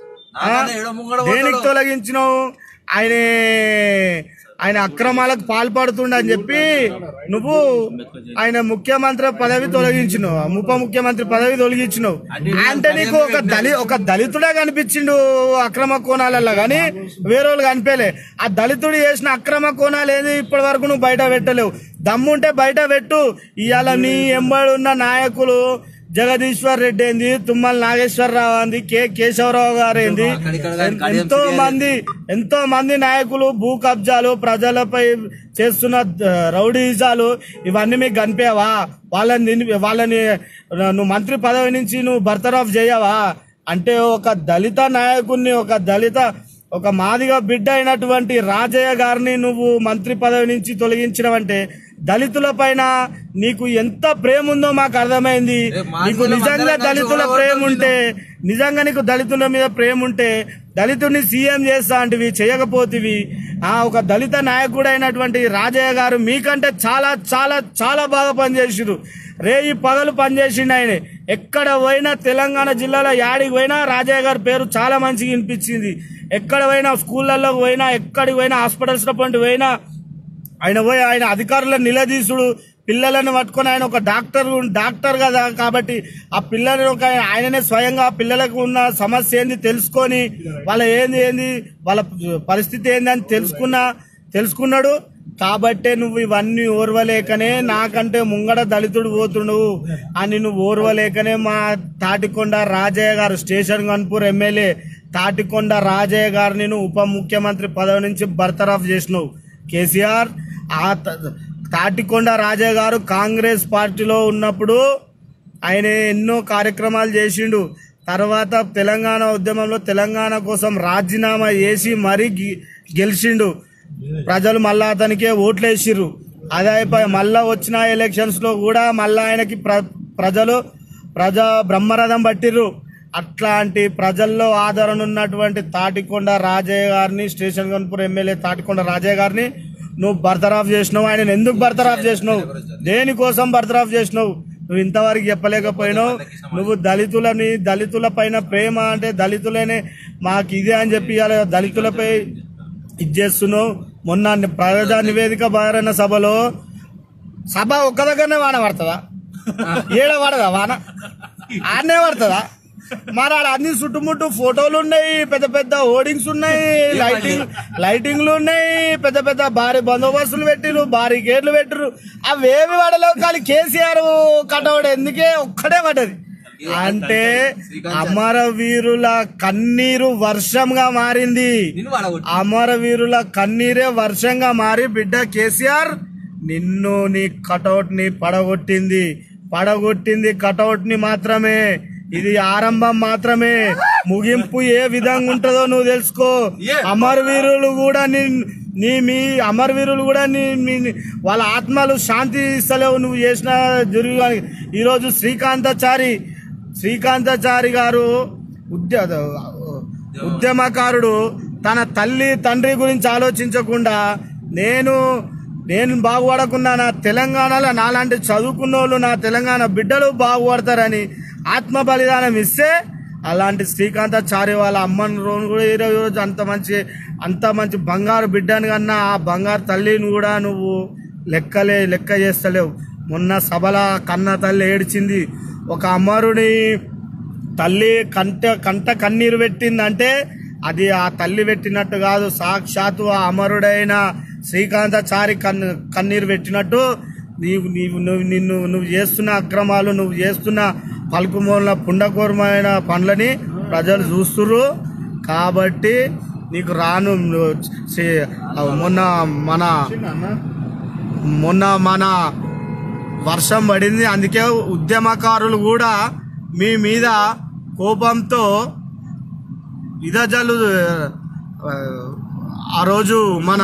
ఆ? నాకన్నా ఏడో ముంగడ దేనికి పోతాడు. తొలగించినావు ఆయన ఆయన అక్రమాలకు పాల్పడుతుండ అని చెప్పి నువ్వు ఆయన ముఖ్యమంత్రి పదవి తొలగించినావు ఉప ముఖ్యమంత్రి పదవి తొలగించినావు అంటే నీకు ఒక దళి ఒక దళితుడే కనిపించిండు అక్రమ కోణాలలో గాని వేరే వాళ్ళు కనిపించలే ఆ దళితుడు చేసిన అక్రమ కోణాలు ఏది ఇప్పటి వరకు నువ్వు బయట పెట్టలేవు దమ్ముంటే బయట పెట్టు ఇవాళ నీ ఎంబడి ఉన్న నాయకులు జగదీశ్వర్ రెడ్డి ఏంది తుమ్మల నాగేశ్వరరావు అంది కె కేశవరావు గారు ఏంది అక్కడిక్కడ కానీ కడియం ఎంతో సిరియాలి. మంది ఎంతో మంది నాయకులు భూ కబ్జాలు ప్రజలపై చేస్తున్న ద- రౌడీజాలు ఇవన్నీ మీకు కనిపించవా వాళ్ళని నిన్ను- వాళ్ళని నువ్వు మంత్రి పదవి నుంచి నువ్వు బర్తరఫ్ చేయవా అంటే ఒక దళిత నాయకుడిని ఒక దళిత ఒక మాదిగ బిడ్డ అయినటువంటి రాజయ్య గారిని నువ్వు మంత్రి పదవి నుంచి తొలగించడం దళితుల పైన నీకు ఎంత ప్రేమ ఉందో మాకు అర్థమైంది ఏ, మాదిగల నీకు నిజంగా మందరం దళితుల కలిసి ప్రేమ ఓడగొడతాం ఉంటే నిజంగా నీకు దళితుల మీద ప్రేమ ఉంటే దళితుడిని సీఎం చేస్తా అంటివి చేయకపోతివి ఆ ఒక దళిత నాయకుడు అయినటువంటి రాజయ్య గారు మీకంటే చాలా చాలా చాలా బాగా పనిచేసిరు రేయి పగలు పనిచేసిండు ఆయన ఎక్కడ పోయినా తెలంగాణ జిల్లాలో యాడికి పోయినా రాజయ్య గారి పేరు చాలా మంచిగా వినిపించింది ఎక్కడ పోయినా స్కూళ్ళల్లోకి పోయినా ఎక్కడికి పోయినా హాస్పిటల్స్ పంటి పోయినా ఆయన పోయి ఆయన అధికారులను నిలదీసుడు పిల్లలను పట్టుకొని ఆయన ఒక డాక్టర్ డాక్టర్ కదా కాబట్టి ఆ పిల్లలు ఒక ఆయననే స్వయంగా ఆ పిల్లలకు ఉన్న సమస్య ఏంది తెలుసుకొని వాళ్ళ ఏంది ఏంది వాళ్ళ పరిస్థితి ఏంది అని తెలుసుకున్న తెలుసుకున్నాడు కాబట్టే నువ్వు ఇవన్నీ ఓర్వలేకనే నాకంటే ముంగడ దళితుడు పోతుండు అని నువ్వు ఓర్వలేకనే మా తాటికొండ రాజయ్య గారు స్టేషన్ గన్పూర్ ఎమ్మెల్యే తాటికొండ రాజయ్య గారిని నువ్వు ఉప ముఖ్యమంత్రి పదవి నుంచి బర్తరఫ్ చేసినావు కేసీఆర్ ఆ త- తాటికొండ రాజయ్య గారు కాంగ్రెస్ పార్టీలో ఉన్నప్పుడు ఆయన ఎన్నో కార్యక్రమాలు చేసిండు తర్వాత తెలంగాణ ఉద్యమంలో తెలంగాణ కోసం రాజీనామా చేసి మరీ గి- గెలిచిండు ప్రజలు మళ్ళా అతనికే ఓట్లు వేసిర్రు అదే అయిపోయి మళ్ళా వచ్చిన ఎలక్షన్స్ లో కూడా మళ్ళా ఆయనకి ప్ర ప్రజలు ప్రజా బ్రహ్మరథం పట్టిర్రు అట్లాంటి ప్రజల్లో ఆదరణ ఉన్నటువంటి తాటికొండ రాజయ్య గారిని స్టేషన్ గన్పూర్ ఎమ్మెల్యే తాటికొండ రాజయ్య గారిని నువ్వు బర్తరాఫ్ చేసినావు ఆయన ఎందుకు బర్తరాఫ్ చేసినావు దేనికోసం బర్తరాఫ్ చేసినావు నువ్వు ఇంతవరకు చెప్పలేకపోయినావు నువ్వు దళితులని దళితుల పైన ప్రేమ అంటే దళితులనే మాకు ఇదే అని చెప్పి ఇవాళ దళితులపై ఇది చేస్తున్నావు మొన్న ప్రజా నివేదిక బహిరంగ సభలో సభ ఒక్క దగ్గరనే వాన పడుతుందా ఏడ పడదా వాన ఆడనే పడుతుందా మరి ఆడ అన్ని చుట్టుముట్టు ఫోటోలు ఉన్నాయి పెద్ద పెద్ద హోర్డింగ్స్ ఉన్నాయి లైటింగ్ లైటింగ్లు ఉన్నాయి పెద్ద పెద్ద భారీ బందోబస్తులు పెట్టిరు భారీ గేట్లు పెట్టిరు అవేమి పడలేవు కానీ కేసీఆర్ కటౌట్ ఎందుకే ఒక్కడే పడ్డది అంటే అమరవీరుల కన్నీరు వర్షంగా మారింది నిన్ను వాడగొట్టి అమరవీరుల కన్నీరే వర్షంగా మారి బిడ్డ కేసీఆర్ నిన్ను నీ కటౌట్ ని పడగొట్టింది పడగొట్టింది కటౌట్ ని మాత్రమే ఇది ఆరంభం మాత్రమే ముగింపు ఏ విధంగా ఉంటుందో నువ్వు తెలుసుకో అమరవీరులు కూడా నీ నీ మీ అమరవీరులు కూడా నీ మీ- వాళ్ళ ఆత్మలు శాంతి ఇస్తలేవు నువ్వు చేసిన జరుగు ఈరోజు శ్రీకాంతాచారి శ్రీకాంతాచారి గారు ఉద్య ఉద్యమకారుడు తన తల్లి తండ్రి గురించి ఆలోచించకుండా నేను నేను బాగుపడకుండా నా తెలంగాణలో నాలాంటి చదువుకున్న వాళ్ళు నా తెలంగాణ బిడ్డలు బాగుపడతారని ఆత్మ బలిదానం ఇస్తే అలాంటి శ్రీకాంతాచారి వాళ్ళ అమ్మని రోజు కూడా ఈ రోజు అంత మంచి అంత మంచి బంగారు బిడ్డని కన్నా ఆ బంగారు తల్లిని కూడా నువ్వు లెక్కలే లెక్క చేస్తలేవు మొన్న సభల కన్న తల్లి ఏడ్చింది ఒక అమరుని తల్లి కంట కంట కన్నీరు పెట్టిందంటే అది ఆ తల్లి పెట్టినట్టు కాదు సాక్షాత్తు ఆ అమరుడైన శ్రీకాంతాచారి కన్ను కన్నీరు పెట్టినట్టు నీవు నీవు నువ్వు నిన్ను నువ్వు చేస్తున్న అక్రమాలు నువ్వు చేస్తున్న పలుకుమూల పుండకూరమైన పనులని ప్రజలు చూస్తుర్రు కాబట్టి నీకు రాను నువ్వు శ్రీ- మొన్న మన మొన్న మన వర్షం పడింది అందుకే ఉద్యమకారులు కూడా మీ మీద కోపంతో ఇదజలు ఆ, ఆ రోజు మన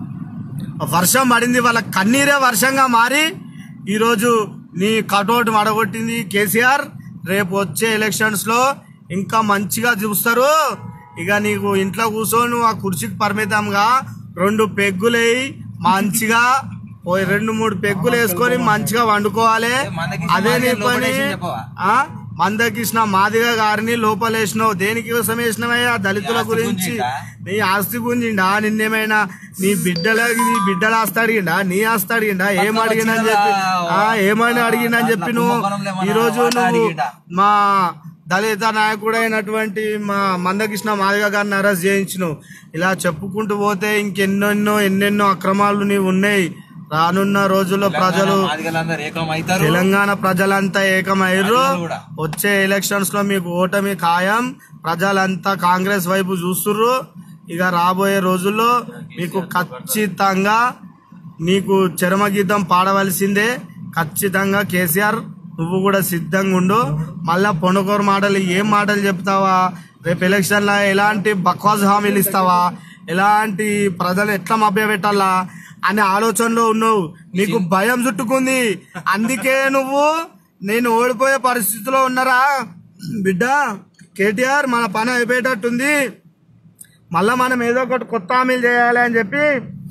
వర్షం పడింది వాళ్ళ కన్నీరే వర్షంగా మారి ఈరోజు నీ కటౌట్ మడగొట్టింది కేసీఆర్ రేపు వచ్చే ఎలక్షన్స్ లో ఇంకా మంచిగా చూస్తారు ఇక నీకు ఇంట్లో కూర్చొని నువ్వు ఆ కుర్చీకి పరిమితంగా రెండు పెగ్గులేయి మంచిగా ఓ రెండు మూడు పెగ్గులు వేసుకొని మంచిగా వండుకోవాలి మందకృష్ణ అదే నీ మాదిగ పని లోపలేసి చెప్పవా? ఆ మందకృష్ణ మాదిగ గారిని లోపలేసినావు దేనికి కోసం వేసినవయ్యా దళితుల ఆస్తి గురించి గుంజిండా? నీ ఆస్తి గుంజిండా నిన్నేమైనా నీ బిడ్డల నీ బిడ్డల ఆస్తి అడిగిండా నీ ఆస్తి అడిగిండా ఏం పక్కన అడిగిందని వచ్చిన చెప్పి ఆ ఏమని అడిగిందని చెప్పి అట్లా నువ్వు కుంభకోణంలో ఏమన్నా ఈ రోజు వాటా నువ్వు అడిగిండా? మా దళిత నాయకుడైనటువంటి మా మందకృష్ణ మాదిగ గారిని అరెస్ట్ చేయించినావు ఇలా చెప్పుకుంటూ పోతే ఇంకెన్నెన్నో ఎన్నెన్నో అక్రమాలు నీవు ఉన్నాయి రానున్న రోజుల్లో ప్రజలు మాదిగలందరూ ఏకం అవుతారు తెలంగాణ ప్రజలంతా ఏకమయ్యారు ప్రజలు కూడా. వచ్చే ఎలక్షన్స్ లో మీకు ఓటమి ఖాయం ప్రజలంతా కాంగ్రెస్ వైపు చూస్తుర్రు ఇక రాబోయే రోజుల్లో మీకు ఖచ్చితంగా నీకు చరమగీతం పాడవలసిందే ఖచ్చితంగా కేసీఆర్ నువ్వు కూడా సిద్ధంగా ఉండు మళ్ళా పొనుకోరు మాటలు ఏం మాటలు చెప్తావా రేపు ఎలక్షన్ లో ఎలాంటి బక్వాస్ హామీలు ఇస్తావా ఎలాంటి ప్రజలు ఎట్లా మభ్యపెట్టాలా అనే ఆలోచనలో ఉన్నావు నీకు భయం చుట్టుకుంది అందుకే నువ్వు నేను ఓడిపోయే పరిస్థితిలో ఉన్నారా బిడ్డ కేటీఆర్ మన పని అయిపోయేటట్టుంది మళ్ళా మనం ఏదో ఒకటి కొత్త హామీలు చేయాలి అని చెప్పి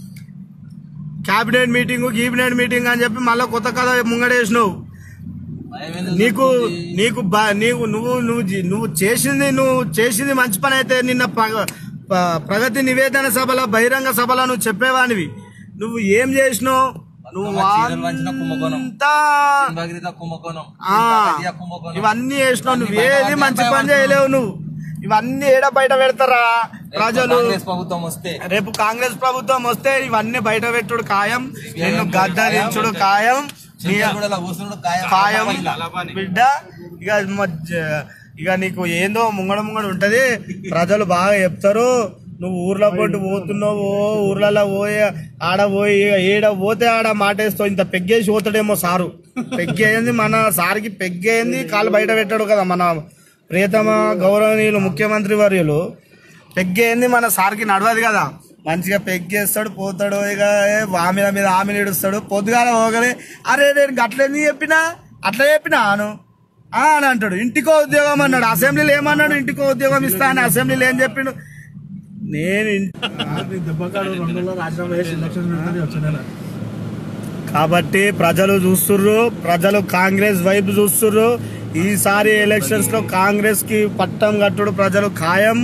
క్యాబినెట్ మీటింగ్ గీబినెట్ మీటింగ్ అని చెప్పి మళ్ళీ కొత్త కథ ముంగడేసినావు భయం ఎందుకు నీకు చూస్తుంది? నీకు బ- నీకు నువ్వు నువ్వు జీ- నువ్వు చేసింది నువ్వు చేసింది మంచి పని అయితే నిన్న ప్రగ- ప- ప్రగతి నివేదన సభల బహిరంగ సభల నువ్వు చెప్పేవానివి నువ్వు ఏం చేసినావు నువ్వు చీరలు వంచిన కుంభకోణం. అంతా భగీరథ కుంభకోణం ఆ, కటియా కుంభకోణం ఇవన్నీ చేసినావు నువ్వు ఇవన్నీ ఏది బయట మంచి పని బయట చేయలేవు నువ్వు ఇవన్నీ ఏడ బయట పెడతారా ప్రజలు కాంగ్రెస్ ప్రభుత్వం వస్తే రేపు కాంగ్రెస్ ప్రభుత్వం వస్తే ఇవన్నీ బయట పెట్టుడు ఖాయం నిన్ను గద్దరించుడు ఖాయం నీ కూడా కూర్చున్నాడు ఖాయం. ఖాయం బిడ్డ ఇక మధ్య- ఇక నీకు ఏందో ముంగడ ముంగడ ఉంటది ప్రజలు బాగా చెప్తారు నువ్వు ఊర్లో కొట్టు పోతున్నావు ఊర్లలో పోయి ఆడ పోయి ఏడ పోతే ఆడ మాటేస్తావు ఇంత పెగ్గేసి పోతాడేమో సారు పెగ్గేయింది మన సార్కి పెగ్గేయింది కాలు బయట పెట్టాడు కదా మన ప్రియతమ గౌరవనీయులు ముఖ్యమంత్రి వర్యులు పెగ్గేంది మన సార్కి నడవదు కదా మంచిగా పెగ్గేస్తాడు పోతాడు ఇక ఏ ఆమెల మీద ఆమె ఇడుస్తాడు పొద్దుగాల పోగలే అరే నేను గట్లేంది చెప్పినా అట్లా చెప్పినా అను ఆ అని అంటాడు ఇంటికో ఉద్యోగం అన్నాడు అసెంబ్లీలో ఏమన్నాడు ఇంటికో ఉద్యోగం ఇస్తా అని అసెంబ్లీలో ఏం చెప్పిండు నేను కాబట్టి ప్రజలు చూస్తుర్రు ప్రజలు కాంగ్రెస్ వైపు చూస్తుర్రు ఈసారి ఎలక్షన్స్ లో కాంగ్రెస్ కి పట్టం కట్టుడు ప్రజలు ఖాయం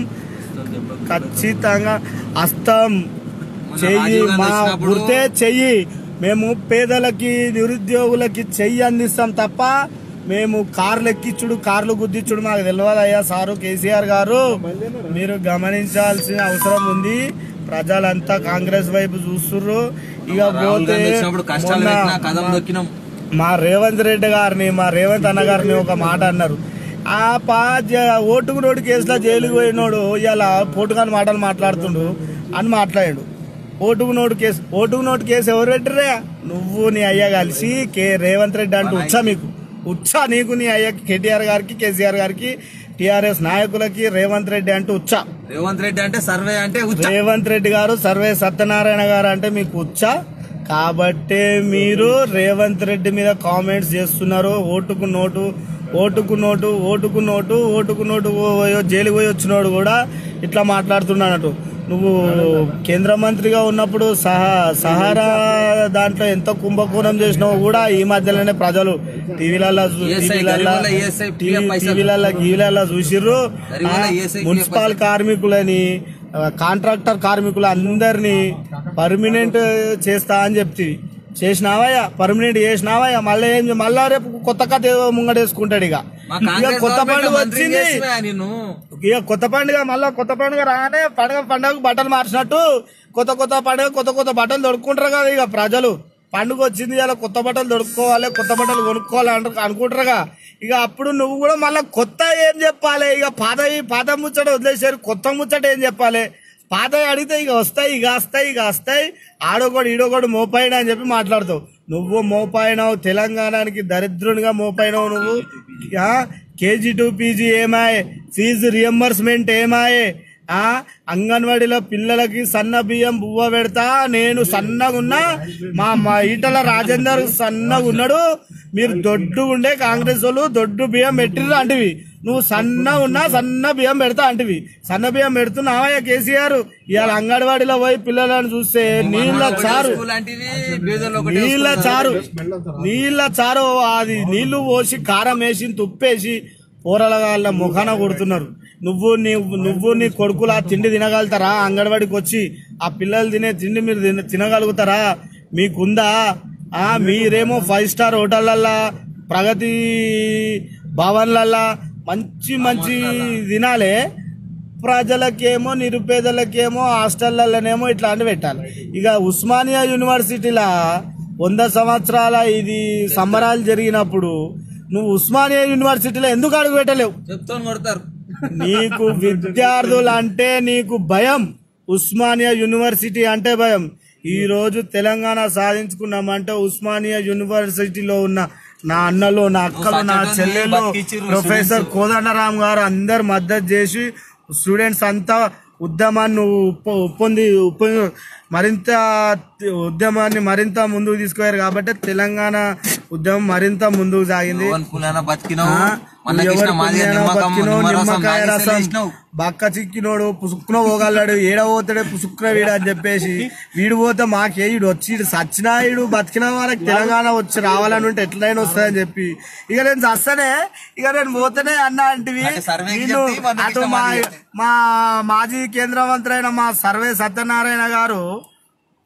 ఖచ్చితంగా అస్తం చెయ్యి రాజీవ్ గాంధీ మా వచ్చినప్పుడు- గుర్తే చెయ్యి మేము పేదలకి నిరుద్యోగులకి చెయ్యి అందిస్తాం తప్ప మేము కార్లు ఎక్కించుడు కార్లు గుద్దించుడు మాకు తెలియదు అయ్యా సారు కేసీఆర్ గారు మీరు గమనించాల్సిన అవసరం ఉంది ప్రజలంతా కాంగ్రెస్ వైపు చూస్తుర్రు ఇక రాహుల్ పోతే గాంధీ వచ్చినప్పుడు కష్టాలు మొన్న పెట్టినా కథం దొక్కినాం మా రేవంత్ రెడ్డి గారిని మా రేవంత్ అన్న గారిని ఒక మాట అన్నారు ఆ పా జ- ఓటుకు నోటు కేసులో జైలుకు పోయినోడు ఇవాళ పోటుగాని మాటలు మాట్లాడుతుండు అని మాట్లాడాడు ఓటుకు నోటు కేసు ఓటుకు నోటు కేసు ఎవరు పెట్టిర్రా నువ్వు నీ అయ్య కలిసి కే రేవంత్ రెడ్డి అంటూ ఉచ్చా మీకు ఉచ్చా నీకు నీ అయ్య కేటీఆర్ గారికి కేసీఆర్ గారికి టిఆర్ఎస్ నాయకులకి రేవంత్ రెడ్డి అంటూ ఉచ్చా రేవంత్ రెడ్డి అంటే సర్వే అంటే ఉచ్చ రేవంత్ రెడ్డి గారు సర్వే సత్యనారాయణ గారు అంటే మీకు వచ్చా కాబట్టే మీరు రేవంత్ రెడ్డి మీద కామెంట్స్ చేస్తున్నారు ఓటుకు నోటు ఓటుకు నోటు ఓటుకు నోటు ఓటుకు నోటు పోయో జైలు పోయి వచ్చినోడు కూడా ఇట్లా మాట్లాడుతున్నాడట నువ్వు కేంద్ర మంత్రిగా ఉన్నప్పుడు సహా సహారా దాంట్లో ఎంత కుంభకోణం చేసినావో కూడా ఈ మధ్యలోనే ప్రజలు టీవీలలో ESI, గరీబుల ESI, PF పైసలు. టీవీలలో గీవీలలో చూసిర్రు గరీబుల ఆ, ESI, మున్సిపల్ కార్మికులని ఆ, కాంట్రాక్టర్ కార్మికులు అందరినీ పర్మనెంట్ చేస్తా అని చెప్తి చేసినావయ్యా పర్మనెంట్ చేసినావయ్యా మళ్ళీ ఏం చే- మళ్ళా రేపు కొత్త కథ ఏదో ముంగడేసుకుంటాడు ఇక మా ఇక కాంగ్రెస్ కొత్త గవర్నమెంట్ పండుగ మంత్రి వచ్చింది చేసినా నిన్ను ఇక కొత్త పండుగ మళ్ళా కొత్త పండుగ రాగానే పండుగ పండుగ బట్టలు మార్చినట్టు కొత్త కొత్త పండుగ కొత్త కొత్త బట్టలు దొడుక్కుంటారు కదా ఇక ప్రజలు పండుగ వచ్చింది ఇలా కొత్త బట్టలు దొడుక్కోవాలి కొత్త బట్టలు కొనుక్కోవాలి అంట అనుకుంటారుగా ఇక అప్పుడు నువ్వు కూడా మళ్ళీ కొత్త ఏం చెప్పాలి ఇక పాత పాత ముచ్చట వదిలేసారు కొత్త ముచ్చట ఏం చెప్పాలి పాత అడిగితే ఇక వస్తాయి ఇక వస్తాయి ఇక వస్తాయి ఆడోగోడు ఈడోగోడు మోపాయినా అని చెప్పి మాట్లాడతావు నువ్వు మోపాయినావు తెలంగాణకి దరిద్రునిగా మోపాయినావు నువ్వు కేజీ టు పీజీ ఏమాయే ఫీజు రియంబర్స్మెంట్ ఏమాయే ఆ అంగన్వాడీలో పిల్లలకి సన్న బియ్యం బువ్వ పెడతా నేను సన్నగా ఉన్నా మా మా ఈటల రాజేందర్ సన్నగా ఉన్నాడు మీరు దొడ్డు ఉండే కాంగ్రెస్ వాళ్ళు దొడ్డు బియ్యం పెట్టిర్రు అంటివి నువ్వు సన్న ఉన్నా సన్న బియ్యం పెడతా అంటివి సన్న బియ్యం పెడుతున్నావా కేసీఆర్ ఇవాళ అంగన్వాడీలో పోయి పిల్లలను చూస్తే నీళ్ళ చారు స్కూల్ లాంటివి బీదర్లో ఒకటే నీళ్ళ స్కూల్ చారు నీళ్ళ చారు అది నీళ్లు పోసి కారం వేసి తుప్పేసి పోరలగాళ్ళ ముఖాన కొడుతున్నారు నువ్వు నీ నువ్వు నీ కొడుకులు ఆ తిండి తినగలుగుతారా అంగన్వాడికి వచ్చి ఆ పిల్లలు తినే తిండి మీరు తిన- తినగలుగుతారా మీకుందా ఆ మీరేమో ఫైవ్ స్టార్ హోటళ్ళల్లా ప్రగతి భవన్లల్లా మంచి మంచి తినాలే ప్రజలకేమో నిరుపేదలకేమో హాస్టళ్లలోనేమో ఇట్లాంటివి పెట్టాలి ఇక ఉస్మానియా యూనివర్సిటీలా వంద సంవత్సరాల ఇది సంబరాలు జరిగినప్పుడు నువ్వు ఉస్మానియా యూనివర్సిటీలో ఎందుకు అడుగు పెట్టలేవు చెప్తాను కొడతారు నీకు విద్యార్థులు అంటే నీకు భయం ఉస్మానియా యూనివర్సిటీ అంటే భయం ఈ రోజు తెలంగాణ సాధించుకున్నామంటే ఉస్మానియా యూనివర్సిటీలో ఉన్న నా అన్నలు నా అక్కలు నా సత్యవతి చెల్లెలు బతికిచ్చిర్రు ప్రొఫెసర్ కోదండరామ్ గారు అందరు మద్దతు చేసి స్టూడెంట్స్ అంతా ఉద్యమాన్ని నువ్వు ఉప్ప ఉప్పొంది ఉప్ప మరింత ఉద్యమాన్ని మరింత ముందుకు తీసుకుపోయారు కాబట్టి తెలంగాణ ఉద్యమం మరింత ముందుకు సాగింది ఎవరి పులాన బతికినావు ఆ, మళ్ళీ ఎవరి కృష్ణ మాదిగ పుణ్యాన నిమ్మకం బతికినో, నిమ్మరసం నిమ్మకాయ తాగేసి రసం లేచినావు. బక్క చిక్కినోడు పుసుక్కున పోగలడు ఏడ పోతాడే పుసుక్కున వీడు అని చెప్పేసి వీడు పోతే మాకే ఈడు వచ్చి ఈడు సచ్చినా ఈడు బతికిన వాళ్ళకి తెలంగాణ వచ్చి రావాలని ఉంటే ఎట్లయినా వస్తాయని చెప్పి ఇక నేను చస్తనే ఇక నేను పోతేనే అన్న అంటివి అంటే సర్వేకి నేను చెప్తే మన అటు ఇష్టం మా అది. మా మాజీ కేంద్ర మంత్రి అయిన మా సర్వే సత్యనారాయణ గారు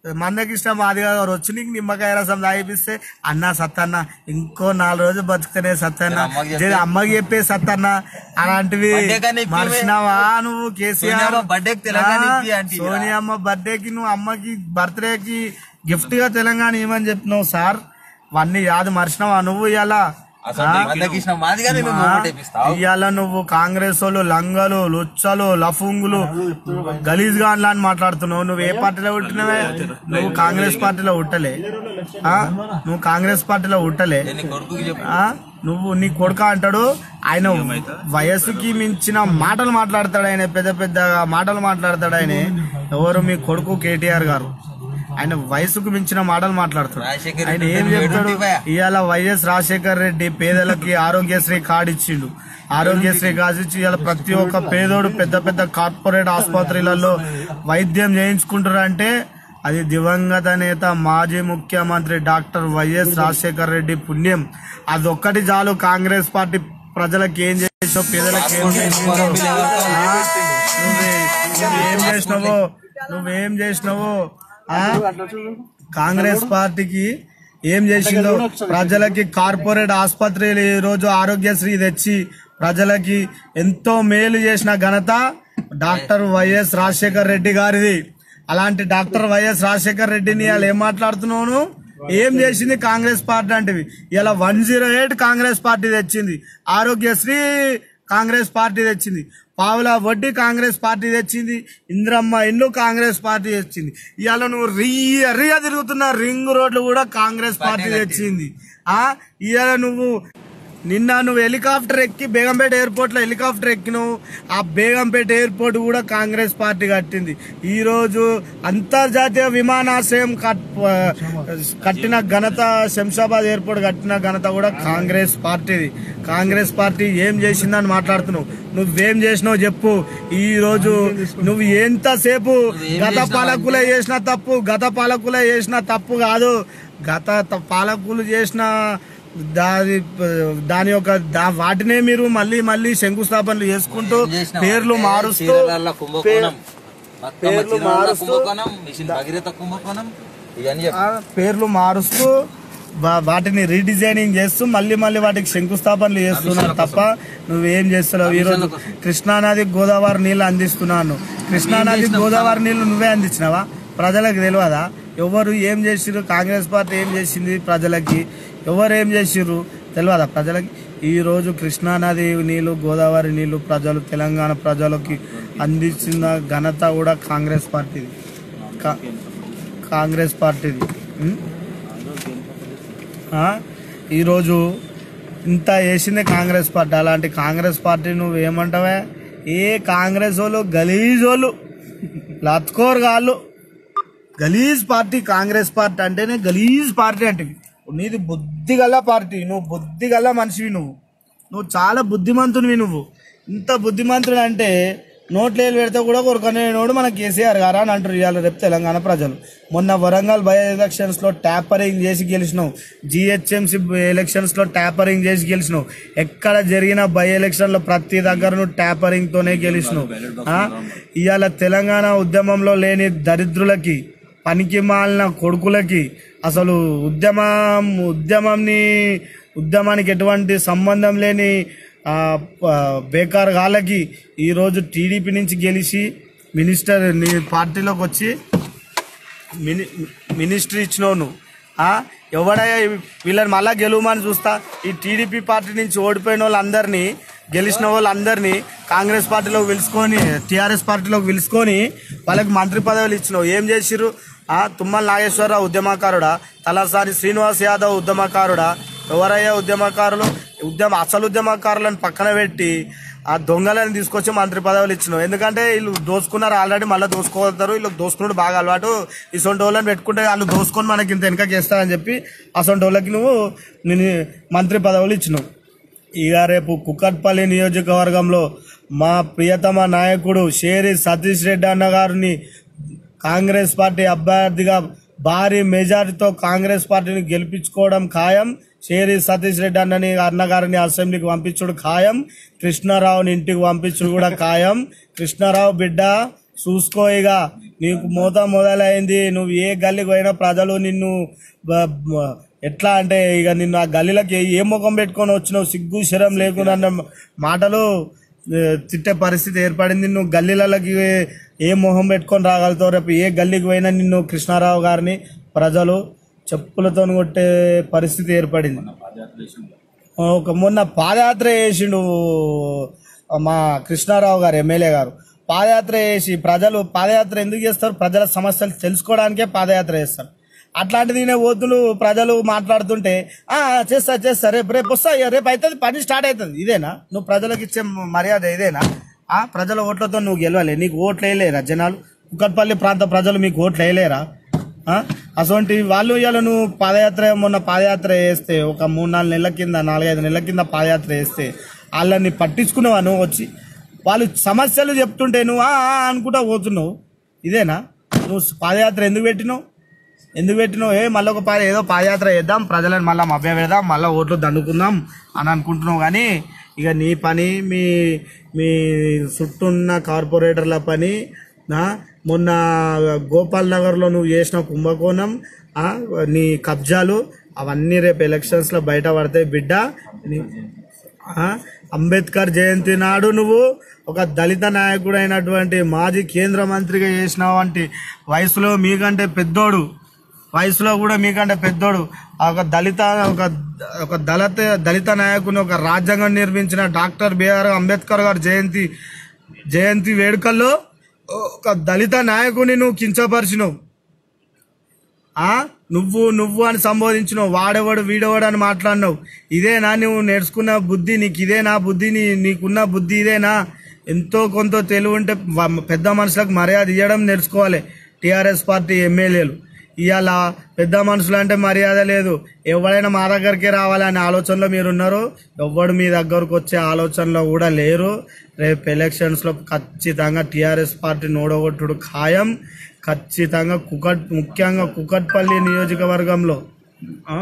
మందకృష్ణ మాదిగా గారు వచ్చి నీకు నిమ్మకాయ రసం తాగిపిస్తే అన్న సత్తన్న ఇంకో నాలుగు రోజులు బతుకుతనే సత్తన్న అమ్మకి చెప్పే- జర అమ్మకి చెప్పే సత్తన్న అలాంటివి బర్త్డే కన్నా ఇప్పివే. మర్చినావా నువ్వు కేసీఆర్ సోనియమ్మ బర్త్డేకి తెలంగాణ ఆ, ఇప్పి అంటివిరా. సోనియమ్మ బర్త్డేకి నువ్వు అమ్మకి బర్త్డేకి గిఫ్ట్ గా తెలంగాణ ఇవ్వని చెప్పినావు సార్ అవన్నీ యాద మర్చినావా నువ్వు ఇలా అసలు మందకృష్ణ మాదిగా నేను ఓటేపిస్తావు ఇవాళ నువ్వు కాంగ్రెస్ వాళ్ళు లంగలు లుచ్చలు లఫుంగులు గలీజ్ గా అని మాట్లాడుతున్నావు నువ్వు ఏ పార్టీలో పుట్టినవే నువ్వు కాంగ్రెస్ పార్టీలో ఉట్టలే ఆ? నువ్వు కాంగ్రెస్ పార్టీలో ఉట్టలే నీ కొడుకుకి చెప్పు ఆ? నువ్వు నీ కొడుక అంటాడు ఆయన వయస్సుకి మించిన మాటలు మాట్లాడతాడు ఆయన పెద్ద పెద్ద మాటలు మాట్లాడతాడు ఆయన ఎవరు మీ కొడుకు కేటీఆర్ గారు ఆయన వయసుకు మించిన మాటలు మాట్లాడతాడు రాజశేఖర్ ఆయన రెడ్డి ఏం చెప్తాడు ఏడుంటివా? ఇవాళ వైఎస్ రాజశేఖర్ రెడ్డి పేదలకి ఆరోగ్యశ్రీ కార్డు ఇచ్చిండు ఆరోగ్యశ్రీ కార్డు ఇచ్చి ఇవాళ ప్రతి ఒక్క పేదోడు పెద్ద పెద్ద కార్పొరేట్ ఆసుపత్రులలో వైద్యం చేయించుకుంటారు అంటే అది దివంగత నేత మాజీ ముఖ్యమంత్రి డాక్టర్ వైఎస్ రాజశేఖర్ రెడ్డి పుణ్యం అదొక్కటి చాలు కాంగ్రెస్ పార్టీ ప్రజలకు ఏం చేసావు పేదలకు ఏం చేసినావు ఆ? నువ్వే- నువ్వేం చేసినావో నువ్వేం చేసినావో ఆ? కాంగ్రెస్ పార్టీకి ఏం చేసిందో ప్రజలకి కార్పొరేట్ ఆసుపత్రులు ఈ రోజు ఆరోగ్యశ్రీ తెచ్చి ప్రజలకి ఎంతో మేలు చేసిన ఘనత డాక్టర్ వైఎస్ రాజశేఖర్ రెడ్డి గారిది అలాంటి డాక్టర్ వైఎస్ రాజశేఖర్ రెడ్డిని వాళ్ళు ఏం మాట్లాడుతున్నావు ఏం చేసింది కాంగ్రెస్ పార్టీ అంటివి ఇలా one zero eight Congress party తెచ్చింది ఆరోగ్యశ్రీ కాంగ్రెస్ పార్టీ తెచ్చింది పావుల వడ్డీ కాంగ్రెస్ పార్టీ తెచ్చింది ఇంద్రమ్మ ఇల్లు కాంగ్రెస్ పార్టీ తెచ్చింది ఇవాళ నువ్వు రియ రియ తిరుగుతున్న రింగ్ రోడ్లు కూడా కాంగ్రెస్ పార్టీ తెచ్చింది ఆ ఇవాళ నువ్వు నిన్న నువ్వు హెలికాప్టర్ ఎక్కి బేగంపేట ఎయిర్పోర్ట్ లో హెలికాప్టర్ ఎక్కినావు ఆ బేగంపేట ఎయిర్పోర్ట్ కూడా కాంగ్రెస్ పార్టీ కట్టింది ఈ రోజు అంతర్జాతీయ విమానాశ్రయం కట్- కట్టిన ఘనత శంషాబాద్ ఎయిర్పోర్ట్ కట్టిన ఘనత కూడా కాంగ్రెస్ పార్టీది కాంగ్రెస్ పార్టీ ఏం చేసిందని మాట్లాడుతున్నావు నువ్వేం చేసినావు చెప్పు ఈ రోజు నువ్వు ఎంతసేపు గత పాలకులే చేసిన తప్పు గత పాలకులే చేసిన తప్పు కాదు గత త- పాలకులు చేసిన దాని దాని యొక్క దా- వాటినే మీరు మళ్ళీ మళ్ళీ శంకుస్థాపనలు చేసుకుంటూ పేర్లు మారుస్తూ చీరలల్ల కుంభకోణం బతుకమ్మ పేర్లు చీరలల్ల మారుస్తూ- కుంభకోణం మిషన్ భగీరథ కుంభకోణం ఇవన్నీ చెప్పు ఆ పేర్లు మారుస్తూ వా- వాటిని రీడిజైనింగ్ చేస్తూ మళ్ళీ మళ్ళీ వాటికి శంకుస్థాపనలు చేస్తున్నావు తప్ప నువ్వేం చేస్తున్నావు ఈ రోజు కృష్ణానది గోదావరి నీళ్లు అందిస్తున్నాను కృష్ణానది గోదావరి నీళ్లు నువ్వే అందించినావా ప్రజలకు తెలియదా ఎవరు ఏం చేసిర్రు కాంగ్రెస్ పార్టీ ఏం చేసింది ప్రజలకి ఎవరు ఏం చేసిర్రు తెలియదా ప్రజలకి ఈ రోజు కృష్ణానది నీళ్లు గోదావరి నీళ్లు ప్రజలు తెలంగాణ ప్రజలకి అందించిన ఘనత కూడా కాంగ్రెస్ పార్టీది కా- కాంగ్రెస్ పార్టీది ఉం? ఆ? ఈరోజు ఇంత వేసింది కాంగ్రెస్ పార్టీ అలాంటి కాంగ్రెస్ పార్టీ నువ్వు ఏమంటావా ఏ కాంగ్రెస్ వాళ్ళు గలీజ్ వాళ్ళు లత్కోర్ గాళ్ళు గలీజ్ పార్టీ కాంగ్రెస్ పార్టీ అంటేనే గలీజ్ పార్టీ అంటే నీది బుద్ధి గల పార్టీ నువ్వు బుద్ధి గల మనిషివి నువ్వు నువ్వు చాలా బుద్ధిమంతునివి నువ్వు ఇంత బుద్ధిమంతుడు అంటే నోట్లేలు పెడితే కూడా కొరకనేనోడు మన కేసీఆర్ గారా అని అంటారు ఇవాళ రేపు తెలంగాణ ప్రజలు మొన్న వరంగల్ బై ఎలక్షన్స్ లో ట్యాపరింగ్ చేసి గెలిచినావు జిహెచ్ఎంసీ ఎలక్షన్స్ లో ట్యాపరింగ్ చేసి గెలిచినావు ఎక్కడ జరిగిన బై ఎలక్షన్ లో ప్రతి దగ్గర నువ్వు ట్యాపరింగ్ తోనే గెలిచినావు ఆ? ఇవాళ తెలంగాణ ఉద్యమంలో లేని దరిద్రులకి పనికి మాలిన కొడుకులకి అసలు ఉద్యమం ఉద్యమంని ఉద్యమానికి ఎటువంటి సంబంధం లేని ఆ, ప- బేకార్ గాళ్ళకి ఈరోజు టీడీపీ నుంచి గెలిచి మినిస్టర్ నీ పార్టీలోకి వచ్చి మిని మినిస్ట్రీ ఇచ్చినావు నువ్వు ఆ? ఎవడయ్యా ఈ- వీళ్ళని మళ్ళా గెలువమని చూస్తా ఈ టీడీపీ పార్టీ నుంచి ఓడిపోయిన వాళ్ళందరినీ గెలిచిన వాళ్ళందరినీ కాంగ్రెస్ పార్టీలోకి పిలుచుకొని టీఆర్ఎస్ పార్టీలోకి పిలుచుకొని వాళ్ళకి మంత్రి పదవులు ఇచ్చినావు ఏం చేసిర్రు ఆ తుమ్మల నాగేశ్వరరావు ఉద్యమకారుడా తలసాని శ్రీనివాస్ యాదవ్ ఉద్యమకారుడా ఎవరయ్యా ఉద్యమకారులు ఉద్యమ అసలు ఉద్యమకారులను పక్కన పెట్టి ఆ దొంగలను తీసుకొచ్చి మంత్రి పదవులు ఇచ్చినావు ఎందుకంటే వీళ్ళు దోసుకున్నారు ఆల్రెడీ మళ్ళీ దోసుకోగలుగుతారు వీళ్ళు దోసుకున్నాడు బాగా అలవాటు ఇసొంటి వాళ్ళని పెట్టుకుంటే వాళ్ళు దోసుకొని మనకి ఇంత వెనకకి ఇస్తారని చెప్పి అసొంటి వాళ్ళకి నువ్వు నేను మంత్రి పదవులు ఇచ్చినావు ఇక రేపు కుక్కట్పల్లి నియోజకవర్గంలో మా ప్రియతమ నాయకుడు షేరి సతీష్ రెడ్డి అన్న గారిని కాంగ్రెస్ పార్టీ అభ్యర్థిగా భారీ మెజారిటీతో కాంగ్రెస్ పార్టీని గెలిపించుకోవడం ఖాయం షేరి సతీష్ రెడ్డి అన్నని అన్నగారిని అసెంబ్లీకి పంపించుడు ఖాయం కృష్ణారావుని ఇంటికి పంపించుడు కూడా ఖాయం కృష్ణారావు బిడ్డ చూసుకో ఇక నీకు మోత మొదలైంది నువ్వు ఏ గల్లీకి పోయినా ప్రజలు నిన్ను బ- బ- ఎట్లా అంటే ఇక నిన్ను ఆ గల్లీలకి ఏ ముఖం పెట్టుకొని వచ్చినావు సిగ్గు శరం లేకుండా అన్న మాటలు ఆ, తిట్టే పరిస్థితి ఏర్పడింది నువ్వు గల్లీలకి ఏ మొహం పెట్టుకొని రాగలుగుతావు రేపు ఏ గల్లీకి పోయినా నిన్ను కృష్ణారావు గారిని ప్రజలు చెప్పులతో కొట్టే పరిస్థితి ఏర్పడింది ఒక మొన్న పాదయాత్ర చేసిండు మా కృష్ణారావు గారు ఎమ్మెల్యే గారు పాదయాత్ర చేసి ప్రజలు పాదయాత్ర ఎందుకు చేస్తారు ప్రజల సమస్యలు తెలుసుకోవడానికే పాదయాత్ర చేస్తారు అట్లాంటిది ఈయన వద్దులు ప్రజలు మాట్లాడుతుంటే "ఆ, చేస్తా చేస్తా రేపు రేపు వస్తా ఇక రేపు అవుతుంది పని స్టార్ట్ అవుతుంది ఇదేనా నువ్వు ప్రజలకు ఇచ్చే మర్యాద ఇదేనా ఆ ప్రజల ఓట్లతో నువ్వు గెలవాలి నీకు ఓట్లు వేయలేరా జనాలు కుక్కట్పల్లి ప్రాంత ప్రజలు మీకు ఓట్లు వేయలేరా ఆ? అటువంటి వాళ్ళు ఇవాళ నువ్వు పాదయాత్ర మొన్న పాదయాత్ర చేస్తే ఒక మూడు నాలుగు నెలల కింద నాలుగైదు నెలల కింద పాదయాత్ర చేస్తే వాళ్ళని పట్టించుకున్నావా నువ్వు వచ్చి వాళ్ళు సమస్యలు చెప్తుంటే నువ్వు "ఆ, ఆ" అనుకుంటా పోతున్నావు ఇదేనా నువ్వు పాదయాత్ర ఎందుకు పెట్టినావు ఎందుకు పెట్టినావు ఏ మళ్ళీ ఒక పాద ఏదో పాదయాత్ర చేద్దాం ప్రజలను మళ్ళీ మభ్య పెడదాం మళ్ళీ ఓట్లు దండుకుందాం అని అనుకుంటున్నావు కానీ ఇక నీ పని మీ మీ చుట్టూ ఉన్న కార్పొరేటర్ల పని నా మొన్న గోపాల్ నగర్లో నువ్వు చేసిన కుంభకోణం ఆ, నీ కబ్జాలు అవన్నీ రేపు ఎలక్షన్స్లో బయట పడతాయి బిడ్డ నీ- ఆ, అంబేద్కర్ జయంతి నాడు నువ్వు ఒక దళిత నాయకుడు అయినటువంటి మాజీ కేంద్ర మంత్రిగా చేసిన వంటి వయసులో మీకంటే పెద్దోడు వయసులో కూడా మీకంటే పెద్దోడు ఆ ఒక దళిత ఒక ఒక దళిత దళిత నాయకుని ఒక రాజ్యాంగం నిర్మించిన డాక్టర్ బిఆర్ అంబేద్కర్ గారి జయంతి జయంతి వేడుకల్లో ఒక దళిత నాయకుని నువ్వు కించపరిచినావు ఆ నువ్వు నువ్వు అని సంబోధించినావు వాడేవాడు వీడేవాడు అని మాట్లాడినావు ఇదేనా నువ్వు నేర్చుకున్న బుద్ధి నీకు ఇదేనా బుద్ధి నీ నీకున్న బుద్ధి ఇదేనా ఎంతో కొంత తెలివి ఉంటే వ- పెద్ద మనుషులకు మర్యాద ఇవ్వడం నేర్చుకోవాలి టీఆర్ఎస్ పార్టీ ఎమ్మెల్యేలు ఇవాళ పెద్ద మనుషులు అంటే మర్యాద లేదు ఎవరైనా మా దగ్గరికి రావాలనే ఆలోచనలో మీరు ఉన్నారు ఎవ్వడు మీ దగ్గరకు వచ్చే ఆలోచనలో కూడా లేరు రేపు ఎలక్షన్స్లో ఖచ్చితంగా టీఆర్ఎస్ పార్టీ నోడగొట్టుడు ఖాయం ఖచ్చితంగా కుకట్ ముఖ్యంగా కుకట్పల్లి నియోజకవర్గంలో ఆ?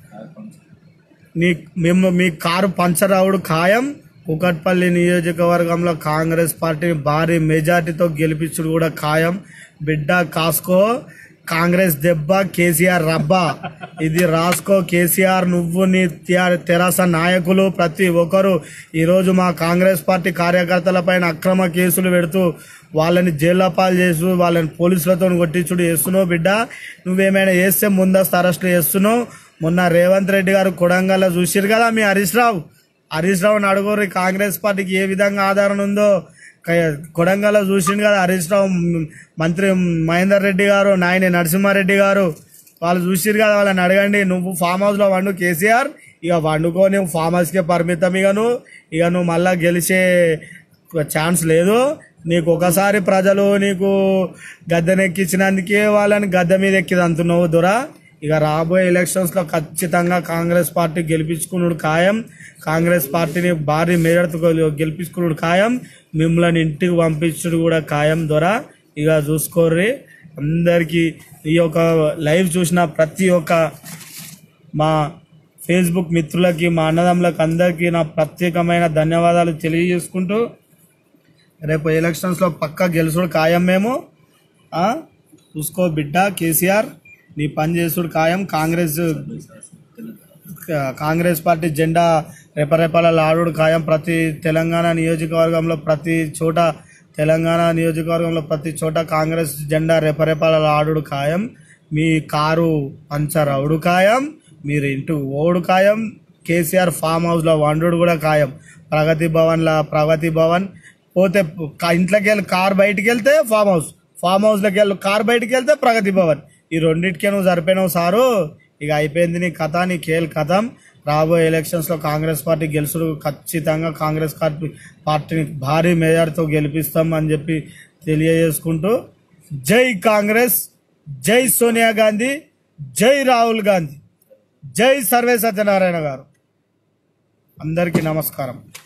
నీ మేము మీ కారు పంచర్ అవుడు ఖాయం కుకట్పల్లి నియోజకవర్గంలో కాంగ్రెస్ పార్టీని భారీ మెజార్టీతో గెలిపించుడు కూడా ఖాయం బిడ్డ కాసుకో కాంగ్రెస్ దెబ్బ కేసీఆర్ రబ్బా ఇది రాసుకో కేసీఆర్ నువ్వు నీ త్యా- తెరాస నాయకులు ప్రతి ఒక్కరు ఈరోజు మా కాంగ్రెస్ పార్టీ కార్యకర్తల పైన అక్రమ కేసులు పెడుతూ వాళ్ళని జైల్లో పాలు చేస్తూ వాళ్ళని పోలీసులతో కొట్టించుడు చేస్తున్నావు బిడ్డ నువ్వేమైనా చేస్తే ముందస్తు అరెస్టులు చేస్తున్నావు మొన్న రేవంత్ రెడ్డి గారు కొడంగల్లో చూసిరు కదా మీ హరీష్ రావు హరీష్ రావుని అడుగురు కాంగ్రెస్ పార్టీకి ఏ విధంగా ఆధారం ఉందో క- కొడంగల్లో చూసిండు కదా హరీష్ రావు మ్, మంత్రి మహేందర్ రెడ్డి గారు నాయని నరసింహారెడ్డి గారు వాళ్ళు చూసిరు కదా వాళ్ళని అడగండి నువ్వు ఫామ్ హౌస్ లో వండు కేసీఆర్ ఇక వండుకొని ఫామ్ హౌస్ కే పరిమితం ఇక నువ్వు ఇక నువ్వు మళ్ళా గెలిచే ఛాన్స్ లేదు నీకు ఒకసారి ప్రజలు నీకు గద్దెనెక్కించినందుకే వాళ్ళని గద్దె మీద ఎక్కిదంటున్నావు దొరా ఇక రాబోయే ఎలక్షన్స్ లో ఖచ్చితంగా కాంగ్రెస్ పార్టీ గెలిపించుకున్నాడు ఖాయం కాంగ్రెస్ పార్టీని భారీ మేరతో గెలిపించుకున్నాడు ఖాయం మిమ్మల్ని ఇంటికి పంపించుడు కూడా ఖాయం దొర ఇక చూసుకోర్రి అందరికీ ఈ యొక్క లైవ్ చూసిన ప్రతి ఒక్క మా ఫేస్బుక్ మిత్రులకి మా అన్నదమ్ములకు అందరికీ నా ప్రత్యేకమైన ధన్యవాదాలు తెలియజేసుకుంటూ రేపు ఎలక్షన్స్లో పక్కా గెలుసుడు ఖాయం మేము ఆ? చూసుకో బిడ్డ కేసీఆర్ నీ పని చేసుడు ఖాయం కాంగ్రెస్ కాంగ్రెస్ పార్టీ జెండా రెపరెపల లాడుడు ఖాయం ప్రతి తెలంగాణ నియోజకవర్గంలో ప్రతి చోట తెలంగాణ నియోజకవర్గంలో ప్రతి చోట కాంగ్రెస్ జెండా రెపరెపల లాడుడు ఖాయం మీ కారు పంచర్ అవుడు ఖాయం మీరు ఇంటి ఓడు ఖాయం కేసీఆర్ ఫామ్ హౌస్లో వండుడు కూడా ఖాయం ప్రగతి భవన్లో ప్రగతి భవన్ పోతే క- ఇంట్లోకి వెళ్ళి కార్ బయటికి వెళ్తే ఫామ్ హౌస్ ఫామ్ హౌస్లోకి వెళ్ళి కార్ బయటికి వెళ్తే ప్రగతి భవన్ ఈ రెండింటికే నువ్వు సరిపోయినావు సారు ఇక అయిపోయింది నీ కథ నీ కేల్ కథం రాబోయే ఎలక్షన్స్ లో కాంగ్రెస్ పార్టీ గెలుసుడు ఖచ్చితంగా కాంగ్రెస్ పార్టీ పార్టీని భారీ మెజార్టీతో గెలిపిస్తాం అని చెప్పి తెలియజేసుకుంటూ జై కాంగ్రెస్ జై సోనియా గాంధీ జై రాహుల్ గాంధీ జై సర్వే సత్యనారాయణ గారు అందరికీ నమస్కారం